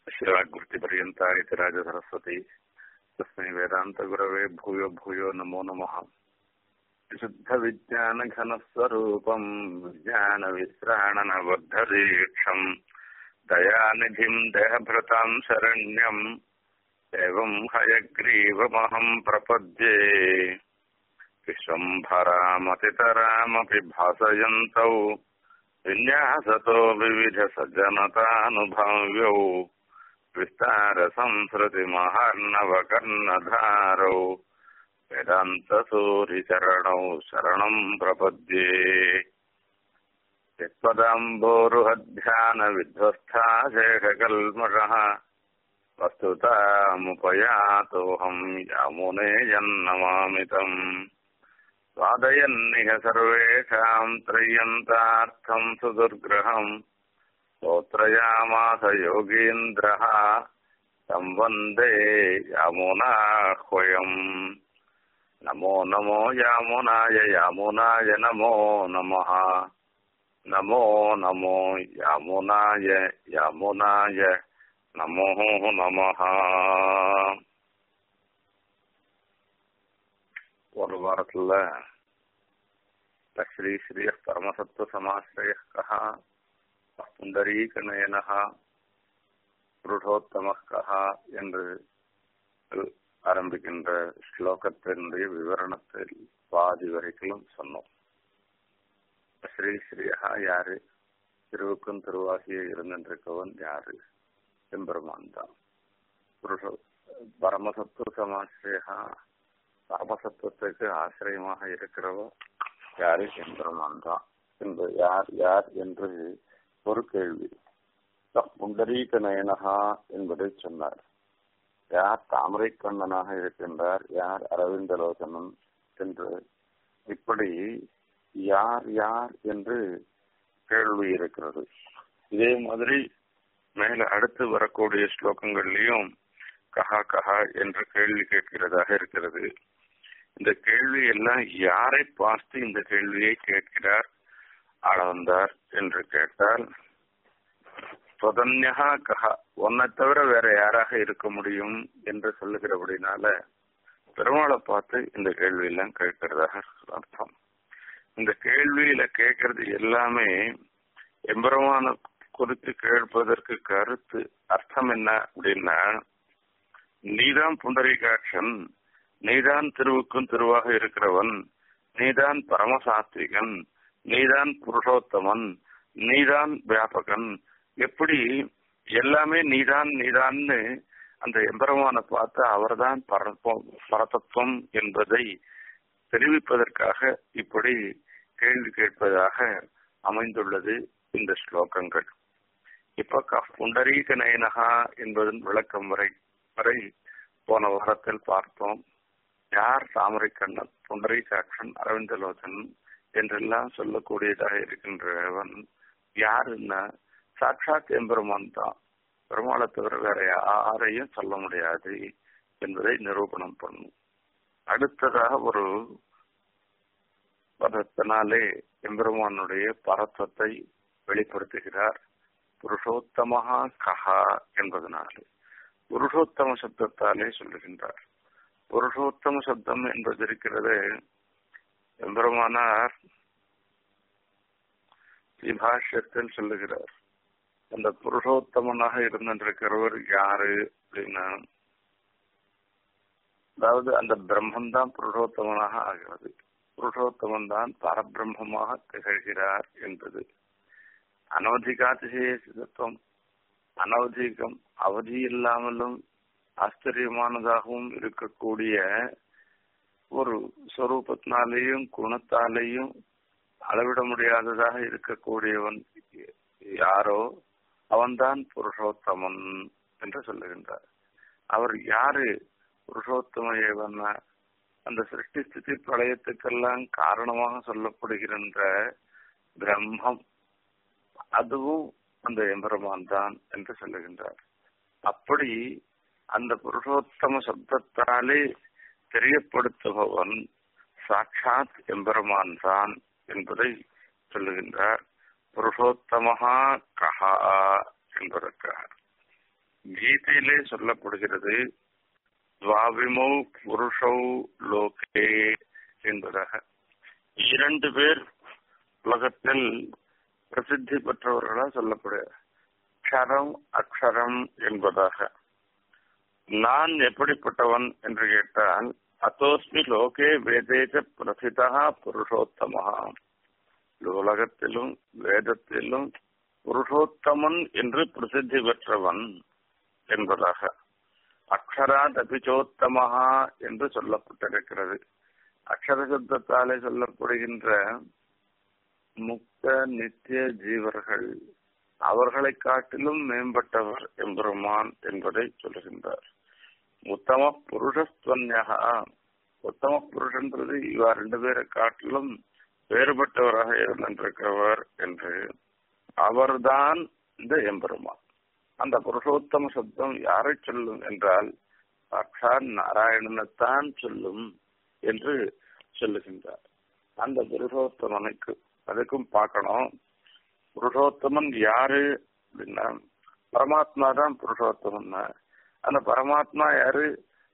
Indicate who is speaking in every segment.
Speaker 1: शिवाकृतिपर्यन्ता इति राजसरस्वती तस्मै वेदान्तगुरवे भूयो भूयो नमो नमः विशुद्धविज्ञानघनस्वरूपम् विज्ञानविश्राणनबद्धदीक्षम् दयानिधिम् देहभृताम् शरण्यम् एवम् हयग्रीवमहम् प्रपद्ये विश्वम्भरामतितरामपि भासयन्तौ विन्यासतो विविधसज्जनतानुभाव्यौ विस्तारसंसृतिमहार्णवकर्णधारौ वेदान्तसूरिचरणौ शरणम् प्रपद्ये यत्पदाम्बोरुहध्यानविध्वस्था शेषकल्मषः वस्तुतामुपयातोऽहम् यामुने यन्नमामि तम् स्वादयन्निह सर्वेषाम् त्रय्यन्तार्थम् सुदुर्ग्रहम् स्तोत्रयामास योगीन्द्रः तं वन्दे यामुनाह्वयम् नमो नमो यामुनाय यामुनाय नमो नमः नमो नमो यामुनाय यामुनाय नमो नमः ஒரு வாரத்துல ஸ்ரீ ஸ்ரீய பரமசத்துவ சமாசிரய கஹா புண்டரீகநயனஹா புருஷோத்தம கஹா என்று ஆரம்பிக்கின்ற ஸ்லோகத்தினுடைய விவரணத்தில் பாதி வரைக்கும் சொன்னோம் ஸ்ரீ ஸ்ரீயா யாரு திருவுக்கும் திருவாகிய இருந்திருக்கவன் யாரு எம்பெருமான் தான் புருஷ பரமசத்துவ சமாசிரயா பரமசத்துவத்துக்கு ஆசிரியமாக இருக்கிறவ யாரு எம்பெருமான் தான் என்று யார் யார் என்று ஒரு கேள்வி புண்டரீக நயனகா என்பதை சொன்னார் யார் தாமரை கண்ணனாக இருக்கின்றார் யார் அரவிந்தலோசனம் என்று இப்படி யார் யார் என்று கேள்வி இருக்கிறது இதே மாதிரி மேல அடுத்து வரக்கூடிய ஸ்லோகங்கள்லயும் கஹா கஹா என்று கேள்வி கேட்கிறதாக இருக்கிறது இந்த கேள்வி எல்லாம் யாரை பார்த்து இந்த கேள்வியை கேட்கிறார் ஆளவந்தார் என்று கேட்டால் சொதன்யா கஹா உன்னை தவிர வேற யாராக இருக்க முடியும் என்று சொல்லுகிறபடினால பெருமாளை பார்த்து இந்த கேள்வி எல்லாம் கேட்கிறதாக அர்த்தம் இந்த கேள்வியில கேட்கறது எல்லாமே எம்பெருமான குறித்து கேட்பதற்கு கருத்து அர்த்தம் என்ன அப்படின்னா நீதான் புண்டரீகாட்சன் நீதான் திருவுக்கும் திருவாக இருக்கிறவன் நீதான் பரமசாத்விகன் நீதான் புருஷோத்தமன் நீதான் வியாபகன் எப்படி எல்லாமே நீதான் நீதான்னு அந்த எம்பெருமான பார்த்து அவர்தான் பரதத்துவம் என்பதை தெரிவிப்பதற்காக இப்படி கேள்வி கேட்பதாக அமைந்துள்ளது இந்த ஸ்லோகங்கள் இப்ப புண்டரீக நயனகா என்பதன் விளக்கம் வரை வரை போன வாரத்தில் பார்த்தோம் யார் தாமரை கண்ணன் புண்டரீகாட்சன் அரவிந்தலோசன் என்றெல்லாம் சொல்லக்கூடியதாக இருக்கின்றவன் யாருன்னா சாட்சாத் எம்பெருமான் தான் பெருமாளை தவிர வேற யாரையும் சொல்ல முடியாது என்பதை நிரூபணம் பண்ணும் அடுத்ததாக ஒரு பதத்தினாலே எம்பெருமானுடைய பரத்வத்தை வெளிப்படுத்துகிறார் புருஷோத்தமஹா கஹா என்பதனாலே புருஷோத்தம சப்தத்தாலே சொல்லுகின்றார் புருஷோத்தம சப்தம் என்பது இருக்கிறது எம்பெருமானார் பாஷ்யத்தில் சொல்லுகிறார் அந்த புருஷோத்தமனாக இருந்திருக்கிறவர் யாரு அப்படின்னா அதாவது அந்த பிரம்மன் தான் புருஷோத்தமனாக ஆகிறது புருஷோத்தமன் தான் பரபிரம்மமாக திகழ்கிறார் என்பது அனவதிகாதிசய சிதத்துவம் அனவதிகம் அவதி இல்லாமலும் ஆச்சரியமானதாகவும் இருக்கக்கூடிய ஒரு சொரூபத்தினாலேயும் குணத்தாலேயும் அளவிட முடியாததாக இருக்கக்கூடியவன் யாரோ அவன்தான் புருஷோத்தமன் என்று சொல்லுகின்றார் அவர் யாரு புருஷோத்தம ஏவன்னா அந்த சிருஷ்டி ஸ்திதி பிரளயத்துக்கெல்லாம் காரணமாக சொல்லப்படுகின்ற பிரம்மம் அதுவும் அந்த எம்பெருமான் தான் என்று சொல்லுகின்றார் அப்படி அந்த புருஷோத்தம சப்தத்தாலே தெரியப்படுத்துபவன் சாட்சாத் எம்பெருமான் தான் என்பதை சொல்லுகின்றார் புருஷோத்தமஹா கஹா என்பதற்காக கீதையிலே சொல்லப்படுகிறது துவாவிமௌ புருஷௌ லோகே என்பதாக இரண்டு பேர் உலகத்தில் பிரசித்தி பெற்றவர்களா சொல்லப்படுக அக்ஷரம் அக்ஷரம் என்பதாக நான் எப்படிப்பட்டவன் என்று கேட்டால் அத்தோஸ்மி லோகே வேதேஜ பிரசிதா புருஷோத்தமா உலகத்திலும் வேதத்திலும் புருஷோத்தமன் என்று பிரசித்தி பெற்றவன் என்பதாக அக்ஷராத் அபிச்சோத்தமஹா என்று சொல்லப்பட்டிருக்கிறது அக்ஷர சப்தத்தாலே சொல்லப்படுகின்ற முக்த நித்திய ஜீவர்கள் அவர்களை காட்டிலும் மேம்பட்டவர் எம்பெருமான் என்பதை சொல்லுகின்றார் உத்தம புருஷஸ்துவன்யகா உத்தம புருஷன்றது இவா ரெண்டு பேரை காட்டிலும் வேறுபட்டவராக இருந்திருக்கிறவர் என்று அவர்தான் இந்த எம்பெருமான் அந்த புருஷோத்தம சப்தம் யாரை சொல்லும் என்றால் சாட்சாத் நாராயணனைத்தான் சொல்லும் என்று சொல்லுகின்றார் அந்த புருஷோத்தமனுக்கு அதுக்கும் பார்க்கணும் புருஷோத்தமன் யாரு அப்படின்னா பரமாத்மா தான் புருஷோத்தமன் அந்த பரமாத்மா யாரு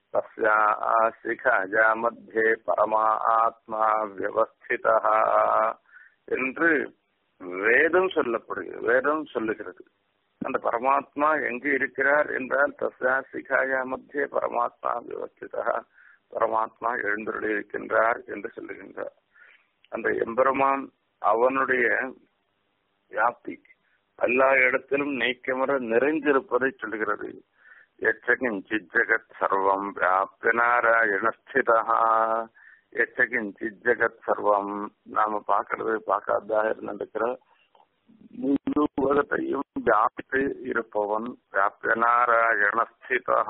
Speaker 1: சிகஜா மத்தியே பரமா ஆத்மா வியவஸ்திதா என்று வேதம் சொல்லப்படுகிறது வேதம் சொல்லுகிறது அந்த பரமாத்மா எங்கு இருக்கிறார் என்றால் தஸ்யா சிகாயா மத்தியே பரமாத்மா வியவஸ்திதா பரமாத்மா எழுந்தருளி இருக்கின்றார் என்று சொல்லுகின்றார் அந்த எம்பெருமான் அவனுடைய வியாப்தி எல்லா இடத்திலும் நீக்கமர நிறைந்திருப்பதை சொல்கிறது எச்சகிஞ்சித் ஜெகத் சர்வம் வியாப்தி நாராயணஸ்திதா எச்சகிஞ்சித் ஜெகத் சர்வம் நாம பாக்குறது பார்க்காததாக இருந்திருக்கிற முழு உலகத்தையும் வியாபித்து இருப்பவன் வியாப்தி நாராயணஸ்திதா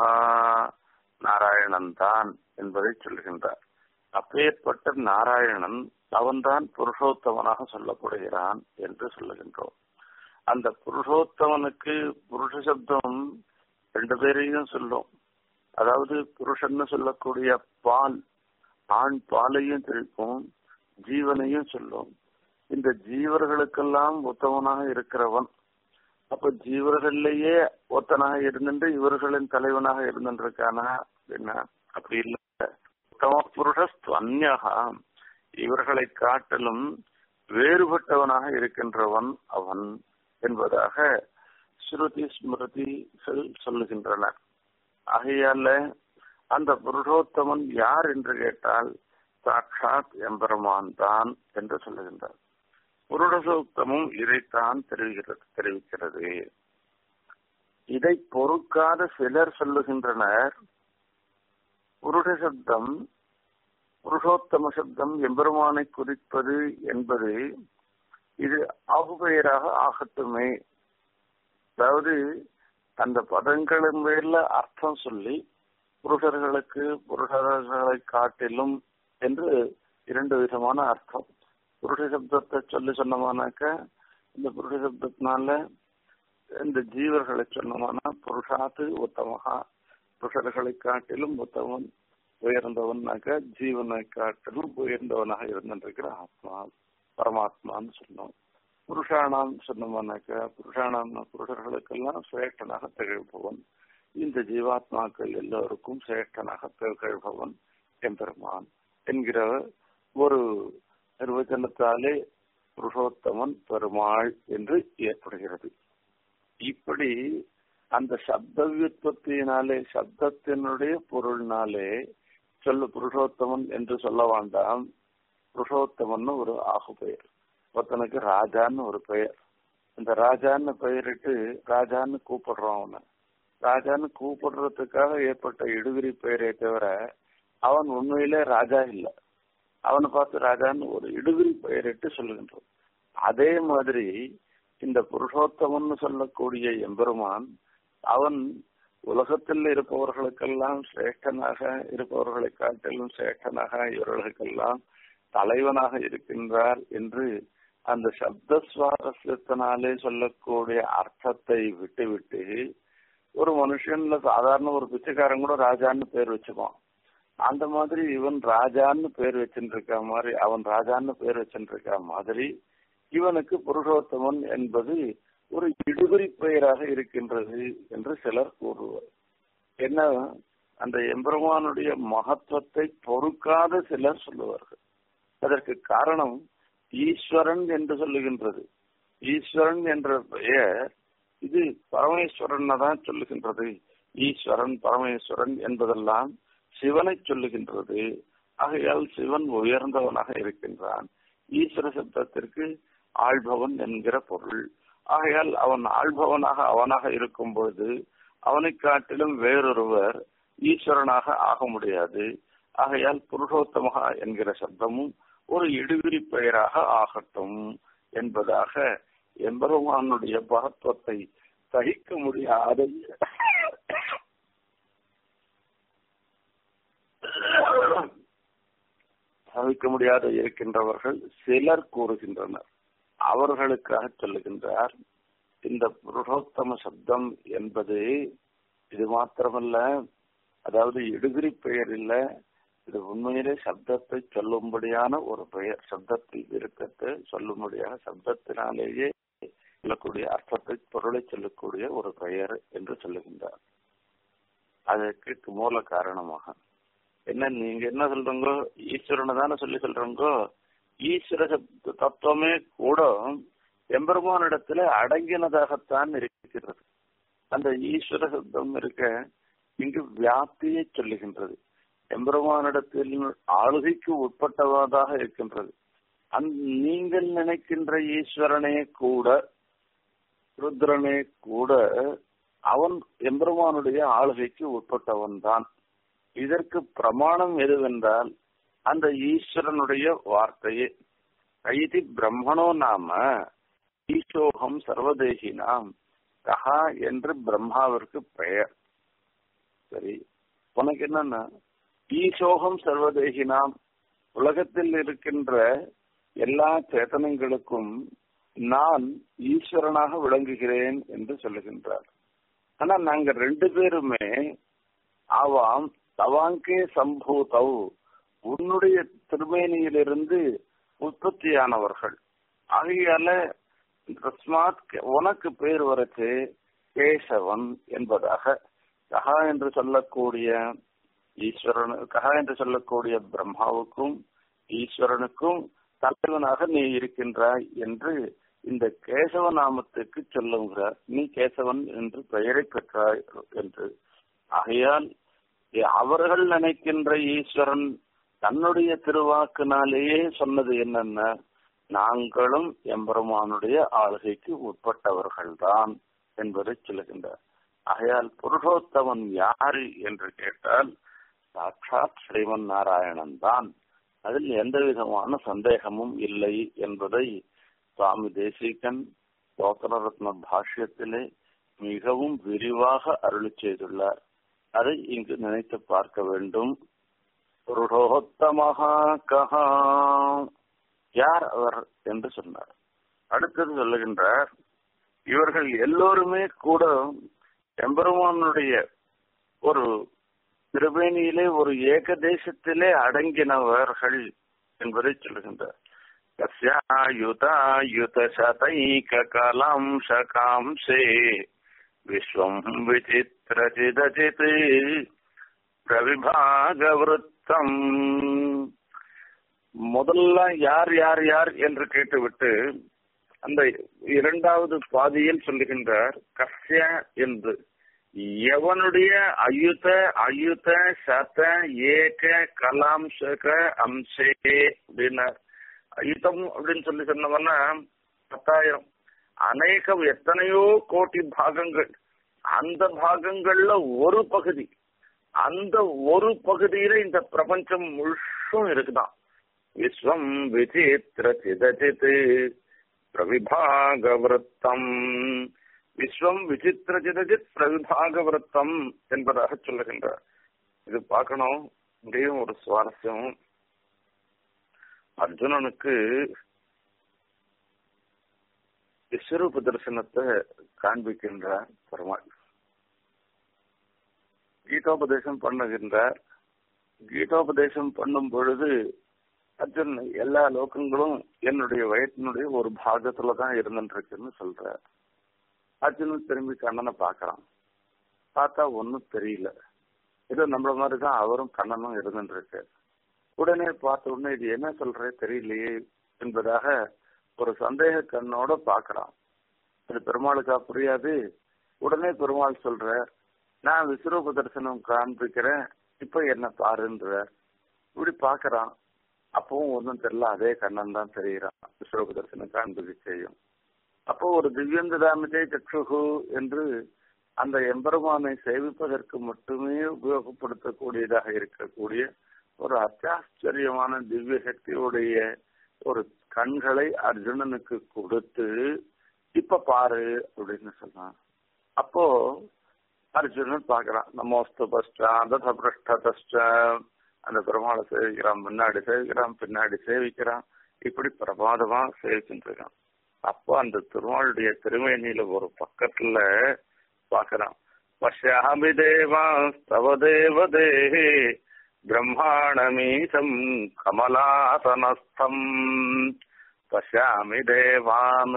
Speaker 1: நாராயணன் தான் என்பதை சொல்கின்றார் அப்பேற்பட்ட நாராயணன் அவன்தான் புருஷோத்தமனாக சொல்லப்படுகிறான் என்று சொல்லுகின்றோம் அந்த புருஷோத்தமனுக்கு புருஷ சப்தம் ரெண்டு பேரையும் சொல்லும் அதாவது புருஷன்னு சொல்லக்கூடிய பால் ஆண் பாலையும் குறிக்கும் ஜீவனையும் சொல்லும் இந்த ஜீவர்களுக்கெல்லாம் உத்தமனாக இருக்கிறவன் அப்ப ஜீவர்கள்லயே ஒத்தனாக இருந்துட்டு இவர்களின் தலைவனாக இருந்துருக்கானா அப்படின்னா அப்படி இல்லை உத்தம புருஷஸ்துவன்யகா இவர்களை காட்டிலும் வேறுபட்டவனாக இருக்கின்றவன் அவன் என்பதாக ஸ்ருதி ஸ்மிருதிகள் சொல்லுகின்றன ஆகையால அந்த புருஷோத்தமன் யார் என்று கேட்டால் சாட்சாத் எம்பெருமான் தான் என்று சொல்லுகின்றார் புருஷோத்தமும் இதைத்தான் தெரிவிக்கிறது தெரிவிக்கிறது இதை பொறுக்காத சிலர் சொல்லுகின்றனர் புருஷ சப்தம் புருஷோத்தம சப்தம் எம்பெருமானை குறிப்பது என்பது இது ஆகுபெயராக ஆகட்டுமே அதாவது அந்த பதங்களின் பேர்ல அர்த்தம் சொல்லி புருஷர்களுக்கு புருஷர்களை காட்டிலும் என்று இரண்டு விதமான அர்த்தம் புருஷ சப்தத்தை சொல்லி சொன்னோமானாக்க இந்த புருஷ சப்தத்தினால இந்த ஜீவர்களை சொன்னோம்னா புருஷாத்து உத்தமகா புருஷர்களை காட்டிலும் உத்தமன் உயர்ந்தவனாக ஜீவனை காட்டிலும் உயர்ந்தவனாக இருந்திருக்கிற ஆத்மா பரமாத்மான்னு சொன்னோம் புருஷானாம் சொன்னோம்னாக்க புருஷானாம் புருஷர்களுக்கெல்லாம் சிரேஷ்டனாக திகழ்பவன் இந்த ஜீவாத்மாக்கள் எல்லோருக்கும் சிரேஷ்டனாக திகழ்பவன் எம்பெருமான் என்கிற ஒரு நிர்வச்சனத்தாலே புருஷோத்தமன் பெருமாள் என்று ஏற்படுகிறது இப்படி அந்த சப்த வியுற்பத்தியினாலே சப்தத்தினுடைய பொருள்னாலே சொல்லு புருஷோத்தமன் என்று சொல்ல வேண்டாம் புருஷோத்தமன் ஒரு ஆகு பெயர் ஒருத்தனுக்கு ராஜான்னு ஒரு பெயர் இந்த ராஜான்னு பெயரிட்டு ராஜான்னு கூப்பிடுறோம் அவனை ராஜான்னு கூப்பிடுறதுக்காக ஏற்பட்ட இடுகிரி பெயரே தவிர அவன் உண்மையிலே ராஜா இல்லை அவனை பார்த்து ராஜான்னு ஒரு இடுகிரி பெயரிட்டு சொல்லுகின்றோம் அதே மாதிரி இந்த புருஷோத்தமன் சொல்லக்கூடிய எம்பெருமான் அவன் உலகத்தில் இருப்பவர்களுக்கெல்லாம் சிரேஷ்டனாக இருப்பவர்களை காட்டிலும் சிரேஷ்டனாக இவர்களுக்கெல்லாம் தலைவனாக இருக்கின்றார் என்று அந்த சப்த சுவாரஸ்யத்தினாலே சொல்லக்கூடிய அர்த்தத்தை விட்டுவிட்டு ஒரு மனுஷன்ல சாதாரண ஒரு பிச்சைக்காரன் கூட ராஜான்னு பேர் வச்சுப்பான் அந்த மாதிரி இவன் ராஜான்னு பேர் வச்சுட்டு இருக்க மாதிரி அவன் ராஜான்னு பேர் வச்சுட்டு இருக்க மாதிரி இவனுக்கு புருஷோத்தமன் என்பது
Speaker 2: ஒரு இடுகுறி பெயராக இருக்கின்றது என்று சிலர் கூறுவர் என்ன அந்த எம்பெருமானுடைய மகத்துவத்தை பொறுக்காத சிலர் சொல்லுவார்கள் அதற்கு காரணம் ஈஸ்வரன் என்று சொல்லுகின்றது ஈஸ்வரன் என்ற பெயர் இது பரமேஸ்வரன் தான் சொல்லுகின்றது ஈஸ்வரன் பரமேஸ்வரன் என்பதெல்லாம் சிவனை சொல்லுகின்றது ஆகையால் சிவன் உயர்ந்தவனாக இருக்கின்றான் ஈஸ்வர சப்தத்திற்கு ஆள்பவன் என்கிற பொருள் ஆகையால் அவன் ஆள்பவனாக அவனாக இருக்கும் பொழுது அவனை காட்டிலும் வேறொருவர் ஈஸ்வரனாக ஆக முடியாது ஆகையால் புருஷோத்தமகா என்கிற சப்தமும் ஒரு இடுவிரி பெயராக ஆகட்டும் என்பதாக எம்பெருமானுடைய மகத்துவத்தை சகிக்க முடியாத சகிக்க முடியாத இருக்கின்றவர்கள் சிலர் கூறுகின்றனர் அவர்களுக்காக சொல்லுகின்றார் இந்த புருஷோத்தம சப்தம் என்பது இது மாத்திரமல்ல அதாவது இடுகிரி பெயர் இல்ல இது உண்மையிலே சப்தத்தை சொல்லும்படியான ஒரு பெயர் சப்தத்தில் இருக்கத்தை சொல்லும்படியாக சப்தத்தினாலேயே சொல்லக்கூடிய அர்த்தத்தை பொருளை சொல்லக்கூடிய ஒரு பெயர் என்று சொல்லுகின்றார் அதற்கு மூல காரணமாக என்ன நீங்க என்ன சொல்றீங்கோ ஈஸ்வரனை தானே சொல்லி சொல்றீங்கோ ஈஸ்வர சப்த தத்துவமே கூட எம்பெருமானிடத்துல அடங்கினதாகத்தான் இருக்கிறது அந்த ஈஸ்வர சப்தம் இருக்க இங்கு வியாப்தியை சொல்லுகின்றது எம்பெருமானிடத்தில் ஆளுகைக்கு உட்பட்டதாக இருக்கின்றது அந் நீங்கள் நினைக்கின்ற ஈஸ்வரனே கூட ருத்ரனே கூட அவன் எம்பெருமானுடைய ஆளுகைக்கு உட்பட்டவன் தான் இதற்கு பிரமாணம் எதுவென்றால் அந்த ஈஸ்வரனுடைய வார்த்தையே ஐதி பிரம்மணோ நாம ஈசோகம் சர்வதேகினாம் கஹா என்று பிரம்மாவிற்கு பெயர் சரி உனக்கு என்னன்னா ஈசோகம் சர்வதேகினாம் உலகத்தில் இருக்கின்ற எல்லா சேத்தனங்களுக்கும் நான் ஈஸ்வரனாக விளங்குகிறேன் என்று சொல்லுகின்றார் ஆனா நாங்க ரெண்டு பேருமே ஆவாம் தவாங்கே சம்பூதவ் உன்னுடைய திருமேனியிலிருந்து உற்பத்தியானவர்கள் ஆகையால தஸ்மாத் உனக்கு பேர் வரச்சு கேசவன் என்பதாக கஹா என்று சொல்லக்கூடிய ஈஸ்வரன் கஹா என்று சொல்லக்கூடிய பிரம்மாவுக்கும் ஈஸ்வரனுக்கும் தலைவனாக நீ இருக்கின்றாய் என்று இந்த கேசவ நாமத்துக்கு சொல்லுகிறார் நீ கேசவன் என்று பெயரை பெற்றாய் என்று ஆகையால் அவர்கள் நினைக்கின்ற ஈஸ்வரன் தன்னுடைய திருவாக்கினாலேயே சொன்னது என்னென்ன நாங்களும் எம்பெருமானுடைய ஆளுகைக்கு உட்பட்டவர்கள்தான் என்பதை சொல்லுகின்றார் ஆகையால் புருஷோத்தமன் யாரு என்று கேட்டால் சாட்சாத் ஸ்ரீமன் நாராயணன் தான் அதில் எந்த விதமான சந்தேகமும் இல்லை என்பதை சுவாமி தேசிகன் கோக்கரத்ன பாஷ்யத்திலே மிகவும் விரிவாக அருளி செய்துள்ளார் அதை இங்கு நினைத்து பார்க்க வேண்டும் புருஷோத்தமஹா கஹா யார் அவர் என்று சொன்னார் அடுத்தது சொல்லுகின்றார் இவர்கள் எல்லோருமே கூட எம்பெருமானுடைய ஒரு திருவேணியிலே ஒரு ஏகதேசத்திலே அடங்கினவர்கள் என்பதை சொல்லுகின்றார் கஸ்யாயுதாயுத சதைக கலாம்சகாம்சே விஸ்வம் விசித்திரச்சிதச்சித் பிரவிபாகவருத்தம் முதல்ல யார் யார் யார் என்று கேட்டுவிட்டு அந்த இரண்டாவது பாதியில் சொல்லுகின்றார் கஸ்ய என்று எவனுடைய அயுத அயுத சத ஏக கலாம்சக அம்சே அப்படின்னார் அயுதம் அப்படின்னு சொல்லி சொன்னவன்னா பத்தாயிரம் அநேகம் எத்தனையோ கோடி பாகங்கள் அந்த பாகங்கள்ல ஒரு பகுதி அந்த ஒரு பகுதியில இந்த பிரபஞ்சம் முழுசும் இருக்குதான் விஸ்வம் விசித்திர சிதச்சித் பிரவிபாகவருத்தம் விஸ்வம் விசித்திர சிதச்சித் பிரவிபாகவருத்தம் என்பதாக சொல்லுகின்றார் இது பார்க்கணும் இங்கேயும் ஒரு சுவாரஸ்யம் அர்ஜுனனுக்கு விஸ்வரூப தரிசனத்தை காண்பிக்கின்றார் பெருமாள் கீதோபதேசம் பண்ணுகின்றார் கீதோபதேசம் பண்ணும் பொழுது அர்ஜுன் எல்லா லோகங்களும் என்னுடைய வயத்தினுடைய ஒரு பாகத்துல தான் இருந்துருக்குன்னு சொல்றார் அர்ஜுனன் திரும்பி கண்ணனை பார்க்கறான் பார்த்தா ஒன்றும் தெரியல ஏதோ நம்மள மாதிரி தான் அவரும் கண்ணனும் இருந்துருக்கு உடனே பார்த்த உடனே இது என்ன சொல்றே தெரியலையே என்பதாக ஒரு சந்தேக கண்ணோட பார்க்கறான் இது பெருமாளுக்கா புரியாது உடனே பெருமாள் சொல்ற நான் விஸ்வரூப தரிசனம் காண்பிக்கிறேன் இப்ப என்ன பாருன்ற இப்படி பாக்குறான் அப்பவும் ஒன்றும் தெரியல அதே கண்ணன் தான் தெரிகிறான் விஸ்வரூப தரிசனம் காண்பிக்க செய்யும் அப்போ ஒரு திவ்யந்ததாமிதே சக்ஷுகு என்று அந்த எம்பெருமானை சேவிப்பதற்கு மட்டுமே உபயோகப்படுத்தக்கூடியதாக இருக்கக்கூடிய ஒரு அத்தியாச்சரியமான திவ்ய சக்தியுடைய ஒரு கண்களை அர்ஜுனனுக்கு கொடுத்து இப்ப பாரு அப்படின்னு சொன்னான் அப்போ அர்ஜுனன் பாக்குறான் நமோஸ்து பஸ்டா தத பிரஷ்டதஷ்ட அந்த பெருமாளை சேவிக்கிறான் முன்னாடி சேவிக்கிறான் பின்னாடி சேவிக்கிறான் இப்படி பிரபாதமா சேவிச்சுட்டு இருக்கான் அப்போ அந்த திருமாளுடைய திருமேனியில ஒரு பக்கத்துல பாக்குறான் பஷ்யாமி தேவா தவ தேவதேஹே பிரம்மாணமீசம் கமலாசனஸ்தம் பஷ்யாமி தேவான்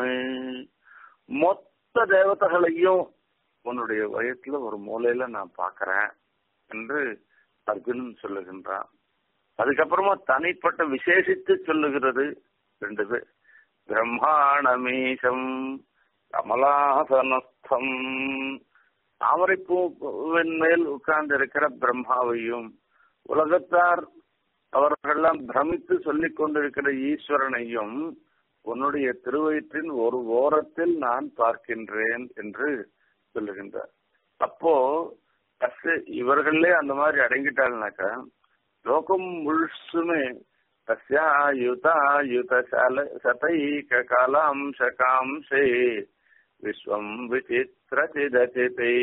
Speaker 2: மொத்த தேவதைகளையும் உன்னுடைய வயசுல ஒரு மூலையில நான் பாக்குறேன் என்று அர்ஜுனன் சொல்லுகின்றான் அதுக்கப்புறமா தனிப்பட்ட விசேஷித்து சொல்லுகிறது ரெண்டு பேர் பிரம்மாணமீசம் கமலாசனஸ்தம் தாமரைப்பூவின் மேல் உட்கார்ந்து இருக்கிற பிரம்மாவையும் உலகத்தார் அவர்களெல்லாம் பிரமித்து சொல்லிக் கொண்டிருக்கிற ஈஸ்வரனையும் உன்னுடைய திருவயிற்றின் ஒரு ஓரத்தில் நான் பார்க்கின்றேன் என்று சொல்லுகின்றார் அப்போ இவர்களே அந்த மாதிரி அடங்கிட்டாங்கனாக்கா லோகம் முழுசுமே தஸ்யாயுதாயுத சதைக காலாம்சகாம்சே விஸ்வம் விசித்திரச்சிதச்சிதை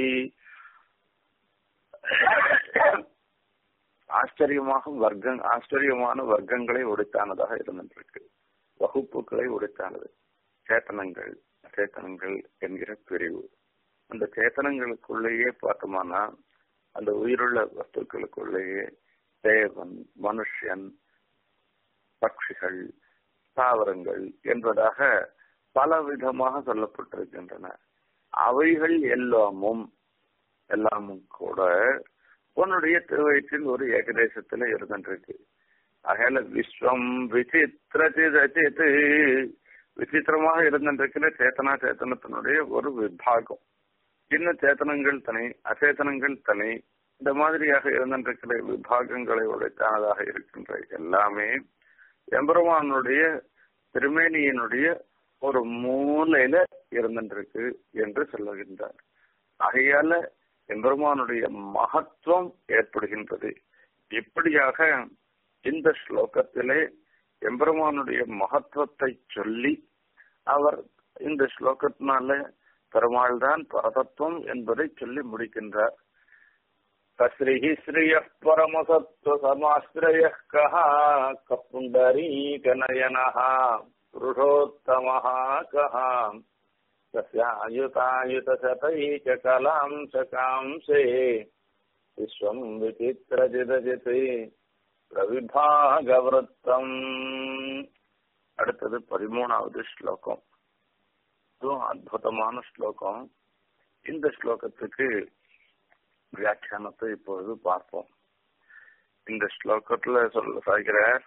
Speaker 2: ஆச்சரியமாக வர்க்கம் ஆச்சரியமான வர்க்கங்களை உடைத்தானதாக இருந்திருக்கு வகுப்புகளை உடைத்தானது சேத்தனங்கள் அச்சேத்தனங்கள் என்கிற பிரிவு அந்த சேத்தனங்களுக்குள்ளேயே பார்த்தோம்னா அந்த உயிருள்ள வஸ்துக்களுக்குள்ளேயே தேவன் மனுஷன் பட்சிகள் தாவரங்கள் என்பதாக பல விதமாக சொல்லப்பட்டிருக்கின்றன அவைகள் எல்லாமும் எல்லாமும் கூட உன்னுடைய திருவயிற்றில் ஒரு ஏகதேசத்துல இருந்துருக்கு அகல விஸ்வம் விசித்திரச்சிதச்சித்து விசித்திரமாக இருந்திருக்கிற சேத்தனா சேத்தனத்தினுடைய ஒரு விபாகம் இன்னும் சேத்தனங்கள் தனி அச்சேதனங்கள் தனி இந்த மாதிரியாக இருந்திருக்கிற விபாகங்களை உடைத்தானதாக இருக்கின்ற எல்லாமே எம்பெருமானுடைய திருமேனியினுடைய ஒரு மூலையில இருந்திருக்கு என்று சொல்லுகின்றார் ஆகையால எம்பெருமானுடைய மகத்துவம் ஏற்படுகின்றது இப்படியாக இந்த ஸ்லோகத்திலே எம்பெருமானுடைய மகத்துவத்தை சொல்லி அவர் இந்த ஸ்லோகத்தினால பெருமாள் தான் பரதத்துவம் என்பதை சொல்லி முடிக்கின்றார் கஸ்ரீஹி ஸ்ரீய பரமசத்துவ சமாஸ்ரய கஹா கப்புண்டரீகநயனः புருஷோத்தமः கஹா तस्यायुतायुतशतैककलांशकांशे विश्वम् विचित्रजिदजिते பிரவிபாகவருத்தம் அடுத்தது பதிமூணாவது ஸ்லோகம் இதுவும் அற்புதமான ஸ்லோகம் இந்த ஸ்லோகத்துக்கு வியாக்கியானத்தை இப்பொழுது பார்ப்போம் இந்த ஸ்லோகத்துல சொல்ல சாய்கிறார்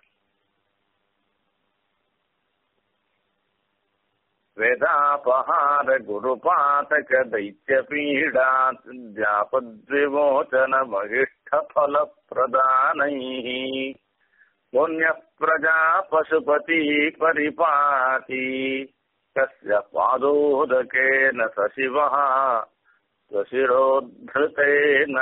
Speaker 2: वेदापहार गुरुपातक दैत्यपीडाद्यापद्विमोचन महिष्ठफलप्रदानैः पुण्यः प्रजा पशुपती परिपाति तस्य पादोदकेन स शिवः स्वशिरोद्धृतेन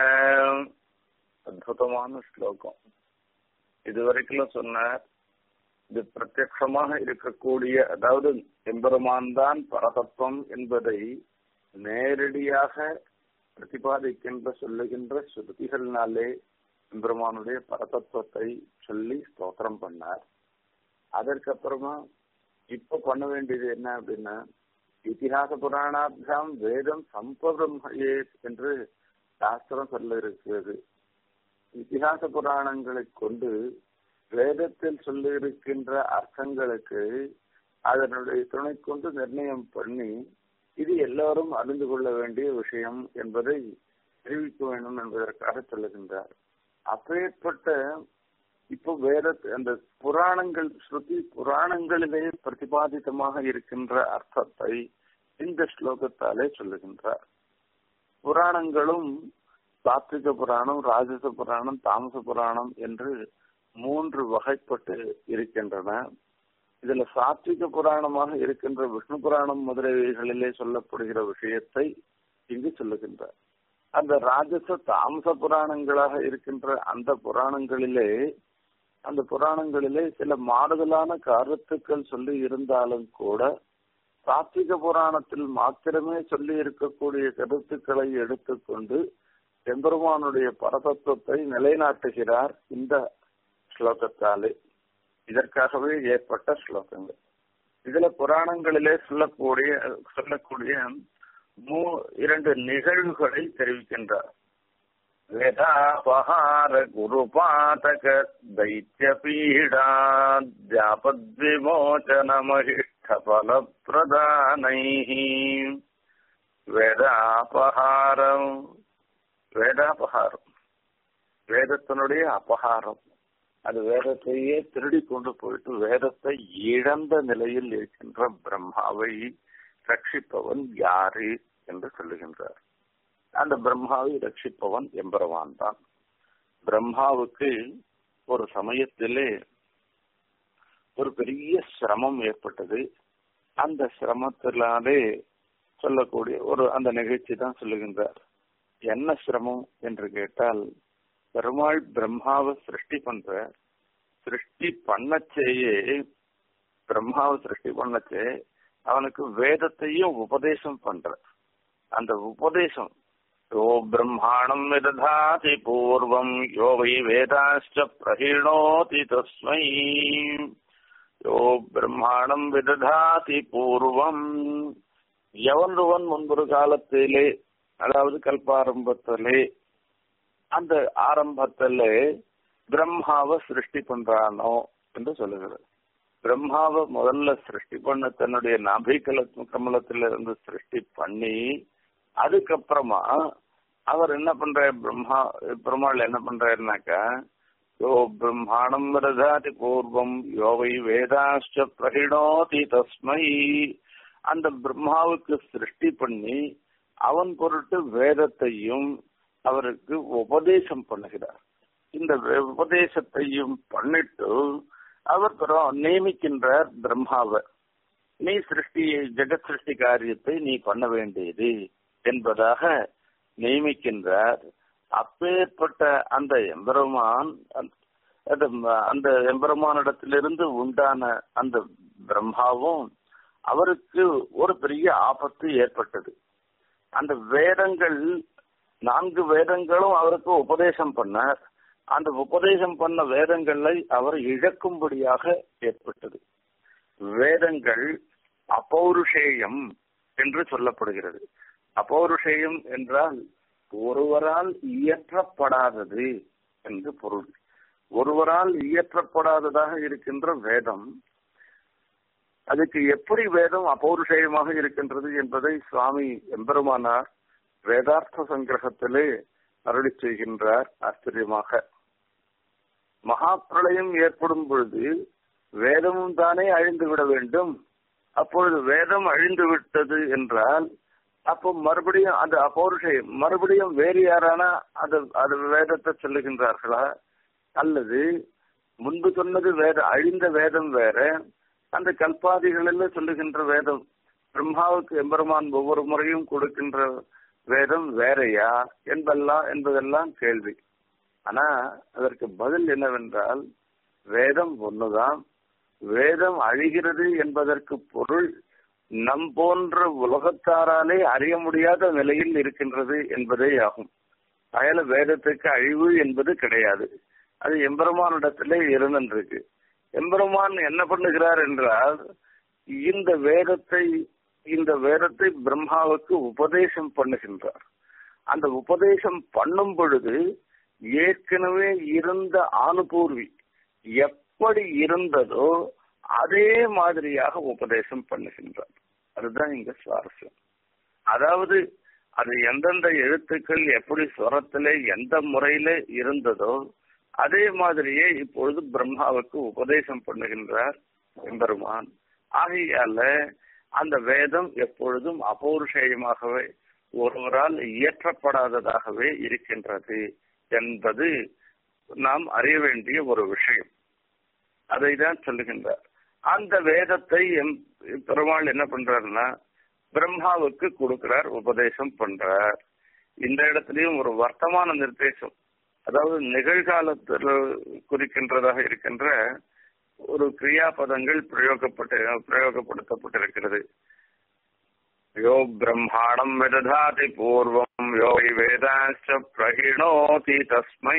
Speaker 2: அற்புதமான ஸ்லோகம் இதுவரைக்கும் சொன்னார் இது பிரத்யட்சமாக இருக்கக்கூடிய அதாவது எம்பெருமான் தான் பரதத்துவம் என்பதை நேரடியாக பிரதிபாதிக்கின்ற சொல்லுகின்ற ஸ்ருதிகள்னாலே எம்பெருமானுடைய பரதத்துவத்தை சொல்லி ஸ்தோத்திரம் பண்ணார் அதற்கப்புறமா இப்ப பண்ண வேண்டியது என்ன அப்படின்னா இத்திஹாச புராணாபியாம் வேதம் சம்பபிரம்மையே என்று சாஸ்திரம் சொல்ல இருக்கிறது இத்திஹாச புராணங்களை கொண்டு வேதத்தில் சொல்லியிருக்கின்ற அர்த்தங்களுக்கு அதனுடைய துணை கொண்டு நிர்ணயம் பண்ணி இது எல்லாரும் அறிந்து கொள்ள வேண்டிய விஷயம் என்பதை தெரிவிக்க வேண்டும் என்பதற்காக சொல்லுகின்றார் அப்பேற்பட்ட இப்போ வேற அந்த புராணங்கள் ஸ்ருதி புராணங்களிலே பிரதிபாதித்தமாக இருக்கின்ற அர்த்தத்தை இந்த ஸ்லோகத்தாலே சொல்லுகின்றார் புராணங்களும் சாத்விக புராணம் ராஜச புராணம் தாமச புராணம் என்று மூன்று வகைப்பட்டு இருக்கின்றன இதுல சாத்விக புராணமாக இருக்கின்ற விஷ்ணு புராணம் முதலியவைகளிலே சொல்லப்படுகிற விஷயத்தை இங்கு சொல்லுகின்றார் அந்த ராஜச தாமச புராணங்களாக இருக்கின்ற அந்த புராணங்களிலே அந்த புராணங்களிலே சில மாறுதலான கருத்துக்கள் சொல்லி இருந்தாலும் கூட சாத்விக புராணத்தில் மாத்திரமே சொல்லி இருக்கக்கூடிய கருத்துக்களை எடுத்துக்கொண்டு எம்பெருமானுடைய பரதத்துவத்தை நிலைநாட்டுகிறார் இந்த ஸ்லோகத்தாலே இதற்காகவே ஏற்பட்ட ஸ்லோகங்கள் இதுல புராணங்களிலே சொல்லக்கூடிய சொல்லக்கூடிய மூ இரண்டு நிகழ்வுகளை தெரிவிக்கின்றார் வேதாபஹார குருபாதக தைத்திய பீடாத்யாபத்விமோச்சன மகிஷ்ட பல பிரதானை வேதாபஹாரம் வேதாபஹாரம் வேதத்தினுடைய அபகாரம் அது வேதத்தையே திருடி கொண்டு போயிட்டு வேதத்தை இழந்த நிலையில் இருக்கின்ற பிரம்மாவை ரட்சிப்பவன் யாரு என்று சொல்லுகின்றார் அந்த பிரம்மாவை ரட்சிப்பவன் எம்பெருவான் தான் பிரம்மாவுக்கு ஒரு சமயத்திலே ஒரு பெரிய சிரமம் ஏற்பட்டது அந்த சிரமத்தினாலே சொல்லக்கூடிய ஒரு அந்த நிகழ்ச்சி தான் சொல்லுகின்றார் என்ன சிரமம் என்று கேட்டால் பெருமாள் பிரம்மாவை சிருஷ்டி பண்ற சிருஷ்டி பண்ணச்சேயே பிரம்மாவை சிருஷ்டி பண்ணச்சே அவனுக்கு வேதத்தையும் உபதேசம் பண்ற அந்த உபதேசம் யோ பிரம்மாணம் விததாதி பூர்வம் யோ வை வேதாச்ச பிரஹீணோதி தஸ்மை யோ பிரம்மாணம் விததாதி பூர்வம் எவன்றுவன் முன்பொரு காலத்திலே அதாவது கல்பாரம்பத்திலே அந்த ஆரம்பத்துல பிரம்மாவை சிருஷ்டி பண்றானோ என்று சொல்லுகிறது பிரம்மாவை முதல்ல சிருஷ்டி பண்ண தன்னுடைய நாபிகல கமலத்தில இருந்து சிருஷ்டி பண்ணி அதுக்கப்புறமா அவர் என்ன பண்ற பிரம்மா பெருமாள் என்ன பண்றாருனாக்கா யோ பிரம்மாணம் விரதாதி பூர்வம் யோவை வேதாஷ்ட பிரகிணோதி தஸ்மை அந்த பிரம்மாவுக்கு சிருஷ்டி பண்ணி அவன் பொருட்டு வேதத்தையும் அவருக்கு உபதேசம் பண்ணுகிறார் இந்த உபதேசத்தையும் பண்ணிட்டு அவர் நியமிக்கின்றார் பிரம்மாவை நீ சிருஷ்டி ஜெகத் சிருஷ்டி காரியத்தை நீ பண்ண வேண்டியது என்பதாக நியமிக்கின்றார் அப்பேற்பட்ட அந்த எம்பெருமான் அந்த எம்பெருமானிடத்திலிருந்து உண்டான அந்த பிரம்மாவும் அவருக்கு ஒரு பெரிய ஆபத்து ஏற்பட்டது அந்த வேதங்கள் நான்கு வேதங்களும் அவருக்கு உபதேசம் பண்ணார் அந்த உபதேசம் பண்ண வேதங்களை அவர் இழக்கும்படியாக ஏற்பட்டது வேதங்கள் அபௌருஷேயம் என்று சொல்லப்படுகிறது அபௌருஷேயம் என்றால் ஒருவரால் இயற்றப்படாதது என்று பொருள் ஒருவரால் இயற்றப்படாததாக இருக்கின்ற வேதம் அதுக்கு எப்படி வேதம் அபௌருஷேயமாக இருக்கின்றது என்பதை சுவாமி எம்பெருமானார் வேதார்த்த சங்கிரகத்திலே அருளி செய்கின்றார் ஆச்சரியமாக மகா பிரளயம் ஏற்படும் பொழுது வேதமும் தானே அழிந்து விட வேண்டும் அப்பொழுது வேதம் அழிந்து விட்டது என்றால் அப்போ மறுபடியும் அந்த அபௌருஷயம் மறுபடியும் வேறு யாரானா அது அது வேதத்தை சொல்லுகின்றார்களா அல்லது முன்பு சொன்னது வேத அழிந்த வேதம் வேற அந்த கல்பாதிகளில் சொல்லுகின்ற வேதம் பிரம்மாவுக்கு எம்பெருமான் ஒவ்வொரு முறையும் கொடுக்கின்ற வேதம் வேறையா என்பெல்லாம் என்பதெல்லாம் கேள்வி ஆனா அதற்கு பதில் என்னவென்றால் வேதம் ஒண்ணுதான் வேதம் அழிகிறது என்பதற்கு பொருள் நம் போன்ற உலகத்தாராலே அறிய முடியாத நிலையில் இருக்கின்றது என்பதே ஆகும் அயல வேதத்துக்கு அழிவு என்பது கிடையாது அது எம்பெருமானிடத்திலே இருந்திருக்கு எம்பெருமான் என்ன பண்ணுகிறார் என்றால் இந்த வேதத்தை இந்த வேதத்தை பிரம்மாவுக்கு உபதேசம் பண்ணுகின்றார் அந்த உபதேசம் பண்ணும் பொழுது ஏற்கனவே இருந்த ஆணுபூர்வி எப்படி இருந்ததோ அதே மாதிரியாக உபதேசம் பண்ணுகின்றார் அதுதான் இங்க சுவாரஸ்யம் அதாவது அது எந்தெந்த எழுத்துக்கள் எப்படி ஸ்வரத்திலே எந்த முறையில இருந்ததோ அதே மாதிரியே இப்பொழுது பிரம்மாவுக்கு உபதேசம் பண்ணுகின்றார் எம்பெருமான் ஆகையால அந்த வேதம் எப்பொழுதும் அபௌருஷேயமாகவே ஒருவரால் இயற்றப்படாததாகவே இருக்கின்றது என்பது நாம் அறிய வேண்டிய ஒரு விஷயம் அதை தான் சொல்லுகின்றார் அந்த வேதத்தை எம் பெருமாள் என்ன பண்றாருன்னா பிரம்மாவுக்கு கொடுக்கிறார் உபதேசம் பண்றார் இந்த இடத்துலயும் ஒரு வர்த்தமான நிர்தேசம் அதாவது நிகழ்காலத்தில் குறிக்கின்றதாக இருக்கின்ற ஒரு கிரியாபதங்கள் பிரயோகப்பட்டு பிரயோகப்படுத்தப்பட்டிருக்கிறது யோ பிரம்மாணம் விததாதி பூர்வம் யோ வேதாச்ச பிரகிணோதி தஸ்மை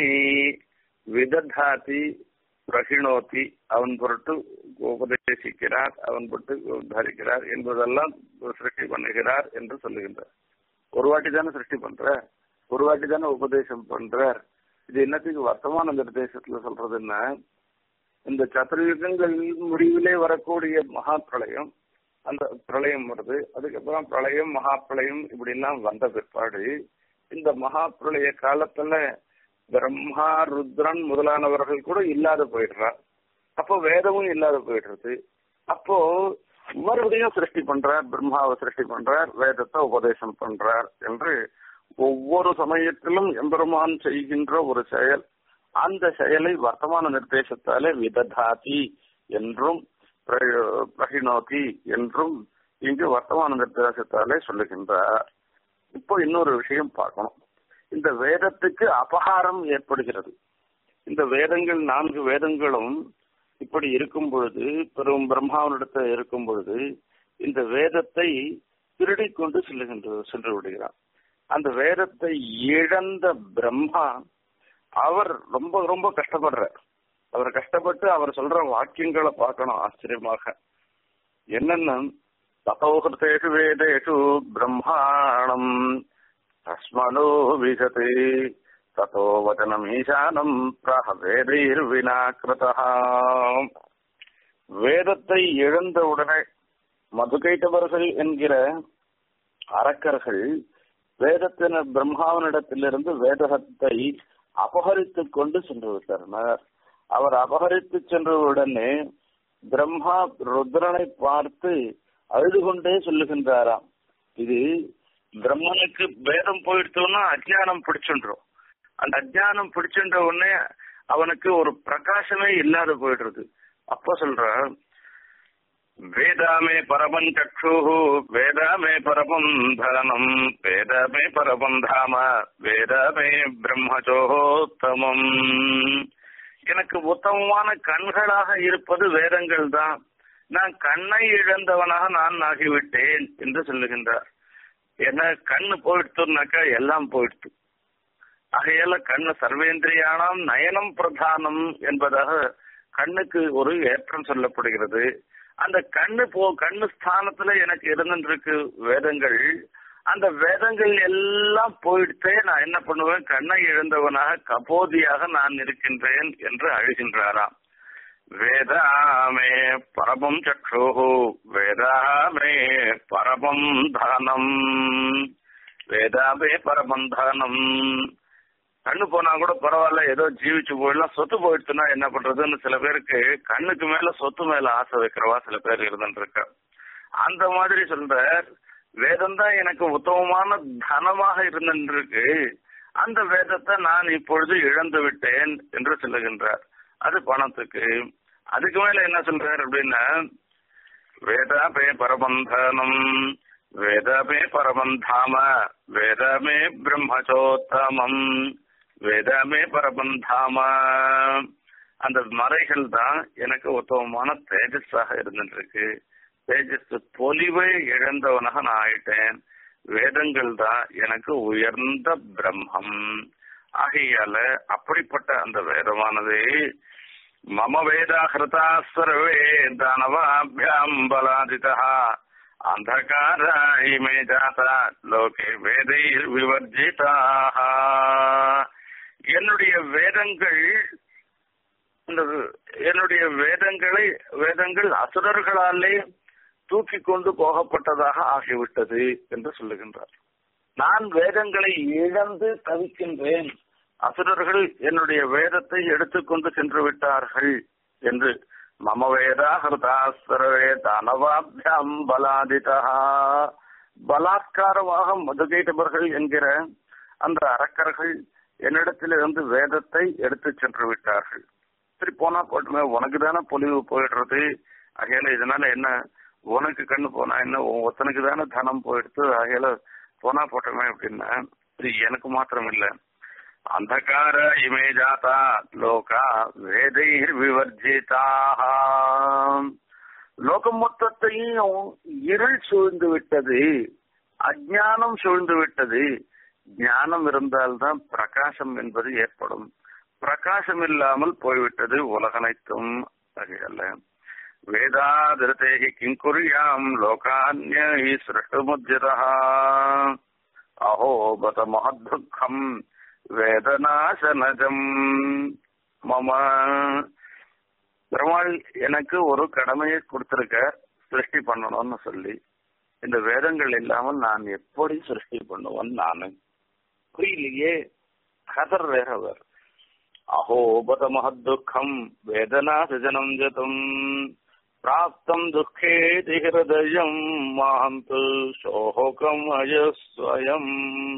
Speaker 2: விததாதி பிரகிணோதி அவன் பொருட்டு உபதேசிக்கிறார் அவன் பொருட்டு தரிக்கிறார் என்பதெல்லாம் சிருஷ்டி பண்ணுகிறார் என்று சொல்லுகின்றார் ஒரு வாட்டி தானே சிருஷ்டி பண்ற ஒரு வாட்டி தானே உபதேசம் பண்றார் இது என்னத்துக்கு வர்த்தமான நிர்தேசத்துல சொல்றதுன்னா இந்த சதுர்யுகங்கள் முடிவிலே வரக்கூடிய மகா பிரளயம் அந்த பிரளயம் வருது அதுக்கப்புறம் பிரளயம் மகா பிரளயம் இப்படி எல்லாம் வந்த பிற்பாடு இந்த மகா பிரளய காலத்துல பிரம்மா ருத்ரன் முதலானவர்கள் கூட இல்லாத போயிடுறார் அப்போ வேதமும் இல்லாத போயிடுறது அப்போ மறுபடியும் சிருஷ்டி பண்றார் பிரம்மாவை சிருஷ்டி பண்றார் வேதத்தை உபதேசம் பண்றார் என்று ஒவ்வொரு சமயத்திலும் எம்பெருமான் செய்கின்ற ஒரு செயல் அந்த செயலை வர்த்தமான நிர்தேசத்தாலே விததாதி என்றும் பிரகினோதி என்றும் இங்கு வர்த்தமான நிர்தேசத்தாலே சொல்லுகின்றார் இப்போ இன்னொரு விஷயம் பார்க்கணும் இந்த வேதத்துக்கு அபகாரம் ஏற்படுகிறது இந்த வேதங்கள் நான்கு வேதங்களும் இப்படி இருக்கும் பொழுது பெரும் பிரம்மாவனிடத்தில் இருக்கும் பொழுது இந்த வேதத்தை திருடி கொண்டு செல்லுகின்ற சென்று விடுகிறார் அந்த வேதத்தை இழந்த பிரம்மா அவர் ரொம்ப ரொம்ப கஷ்டப்படுறார் அவர் கஷ்டப்பட்டு அவர் சொல்ற வாக்கியங்களை பார்க்கணும் ஆச்சரியமாக என்னன்னா தபோகிருத்தேஷு வேதேஷு பிரம்மாணம் தஸ்மனோ விசதே ததோ வச்சனம் ஈசானம் பிரஹ வேதைர் வினா கிருதா வேதத்தை இழந்த உடனே மதுகைட்டவர்கள் என்கிற அரக்கர்கள் வேதத்தின பிரம்மாவனிடத்திலிருந்து வேதகத்தை அபகரித்துக் கொண்டு சென்று விட்டனர் அவர் அபகரித்து சென்ற உடனே பிரம்மா ருத்ரனை பார்த்து அழுது கொண்டே சொல்லுகின்றாராம் இது பிரம்மனுக்கு வேதம் போயிடுத்தோம்னா அஜ்ஞானம் பிடிச்சுன்றோம் அந்த அஜ்ஞானம் பிடிச்சுன்ற உடனே அவனுக்கு ஒரு பிரகாசமே இல்லாத போயிடுறது அப்ப சொல்ற வேதாமே பரமம் சக்ஷு வேதாமே பரமம் தனம் வேதமே பரமம் தாம வேதமே பிரம்மச்சோத்தமம் எனக்கு உத்தமமான கண்களாக இருப்பது வேதங்கள் தான் நான் கண்ணை இழந்தவனாக நான் ஆகிவிட்டேன் என்று சொல்லுகின்றார் ஏன்னா கண்ணு போயிடுத்துனாக்கா எல்லாம் போயிடுத்து ஆகையால கண்ணு சர்வேந்திரியானாம் நயனம் பிரதானம் என்பதாக கண்ணுக்கு ஒரு ஏற்றம் சொல்லப்படுகிறது அந்த கண்ணு போ கண்ணு ஸ்தானத்துல எனக்கு இருந்துருக்கு வேதங்கள் அந்த வேதங்கள் எல்லாம் போயிடுத்தே நான் என்ன பண்ணுவேன் கண்ணை இழந்தவனாக கபோதியாக நான் இருக்கின்றேன் என்று அழுகின்றாராம் வேதாமே பரமம் சக்ஷு வேதாமே பரமம் தானம் வேதாமே பரமம் தானம் கண்ணு போனா கூட பரவாயில்ல ஏதோ ஜீவிச்சு போயிடலாம் சொத்து போயிடுச்சுன்னா என்ன பண்றதுன்னு சில பேருக்கு கண்ணுக்கு மேல சொத்து மேல ஆசை வைக்கிறவா சில பேர் இருந்துருக்க அந்த மாதிரி சொல்ற வேதம் தான் எனக்கு உத்தமமான தனமாக இருந்திருக்கு அந்த வேதத்தை நான் இப்பொழுது இழந்து விட்டேன் என்று சொல்லுகின்றார் அது பணத்துக்கு அதுக்கு மேல என்ன சொல்றார் அப்படின்னா வேதாபே பரபந்தனம் வேதமே பரபந்தாம வேதமே பிரம்மச்சோத்தமம் வேதமே பரபந்தாம அந்த மறைகள் தான் எனக்கு உத்தமமான தேஜஸாக இருந்துட்டு இருக்கு தேஜஸ் பொலிவை இழந்தவனாக நான் ஆயிட்டேன் வேதங்கள் தான் எனக்கு உயர்ந்த பிரம்மம் ஆகையால அப்படிப்பட்ட அந்த வேதமானது மம வேதா ஹிருதா சர்வே தானவாபியாம் பலாதிதா அந்தகார இமே ஜாதா லோகே வேதைர் விவர்ஜிதாக என்னுடைய வேதங்கள் இந்த என்னுடைய வேதங்களை வேதங்கள் அசுரர்களாலே தூக்கி கொண்டு போகப்பட்டதாக ஆகிவிட்டது என்று சொல்லுகின்றார் நான் வேதங்களை இழந்து தவிக்கின்றேன் அசுரர்கள் என்னுடைய வேதத்தை எடுத்துக்கொண்டு சென்று விட்டார்கள் என்று மம வேதா ஹிருதா சர்வே தானவாபியாம் பலாதிதா பலாத்காரமாக மதுகைட்டவர்கள் என்கிற அந்த அரக்கர்கள் என்னிடத்திலிருந்து வேதத்தை எடுத்து சென்று விட்டார்கள் சரி போனா போட்டுமே உனக்கு தானே பொலிவு போயிடுறது ஆகையால இதனால என்ன உனக்கு கண்ணு போனா என்ன உன் ஒத்தனுக்கு தானே தனம் போயிடுத்து ஆகையால போனா போட்டோமே அப்படின்னா இது எனக்கு மாத்திரம் இல்ல அந்தகார இமே ஜாதா லோகா வேதைர் விவர்ஜிதாக லோகம் மொத்தத்தையும் இருள் சூழ்ந்து விட்டது அஜானம் சூழ்ந்து விட்டது ஞானம் இருந்தால்தான் பிரகாசம் என்பது ஏற்படும் பிரகாசம் இல்லாமல் போய்விட்டது உலகனைத்தும் வகையல்ல வேதாதிருத்தேகி கிங்குரியாம் லோகான்யை சிருஷ்டுமுஜிதா அஹோ பத மகத்துக்கம் வேதநாசனஜம் மம பெருமாள் எனக்கு ஒரு கடமையை கொடுத்திருக்க சிருஷ்டி பண்ணணும்னு சொல்லி இந்த வேதங்கள் இல்லாமல் நான் எப்படி சிருஷ்டி பண்ணுவேன் நானு புரியலையே கதர் வேறவர் அஹோபத மகத்துக்கம் வேதனா சிஜனம் ஜதம் பிராப்தம் துக்கே ஹிருதயம் மாந்து சோகம் அயஸ்வயம்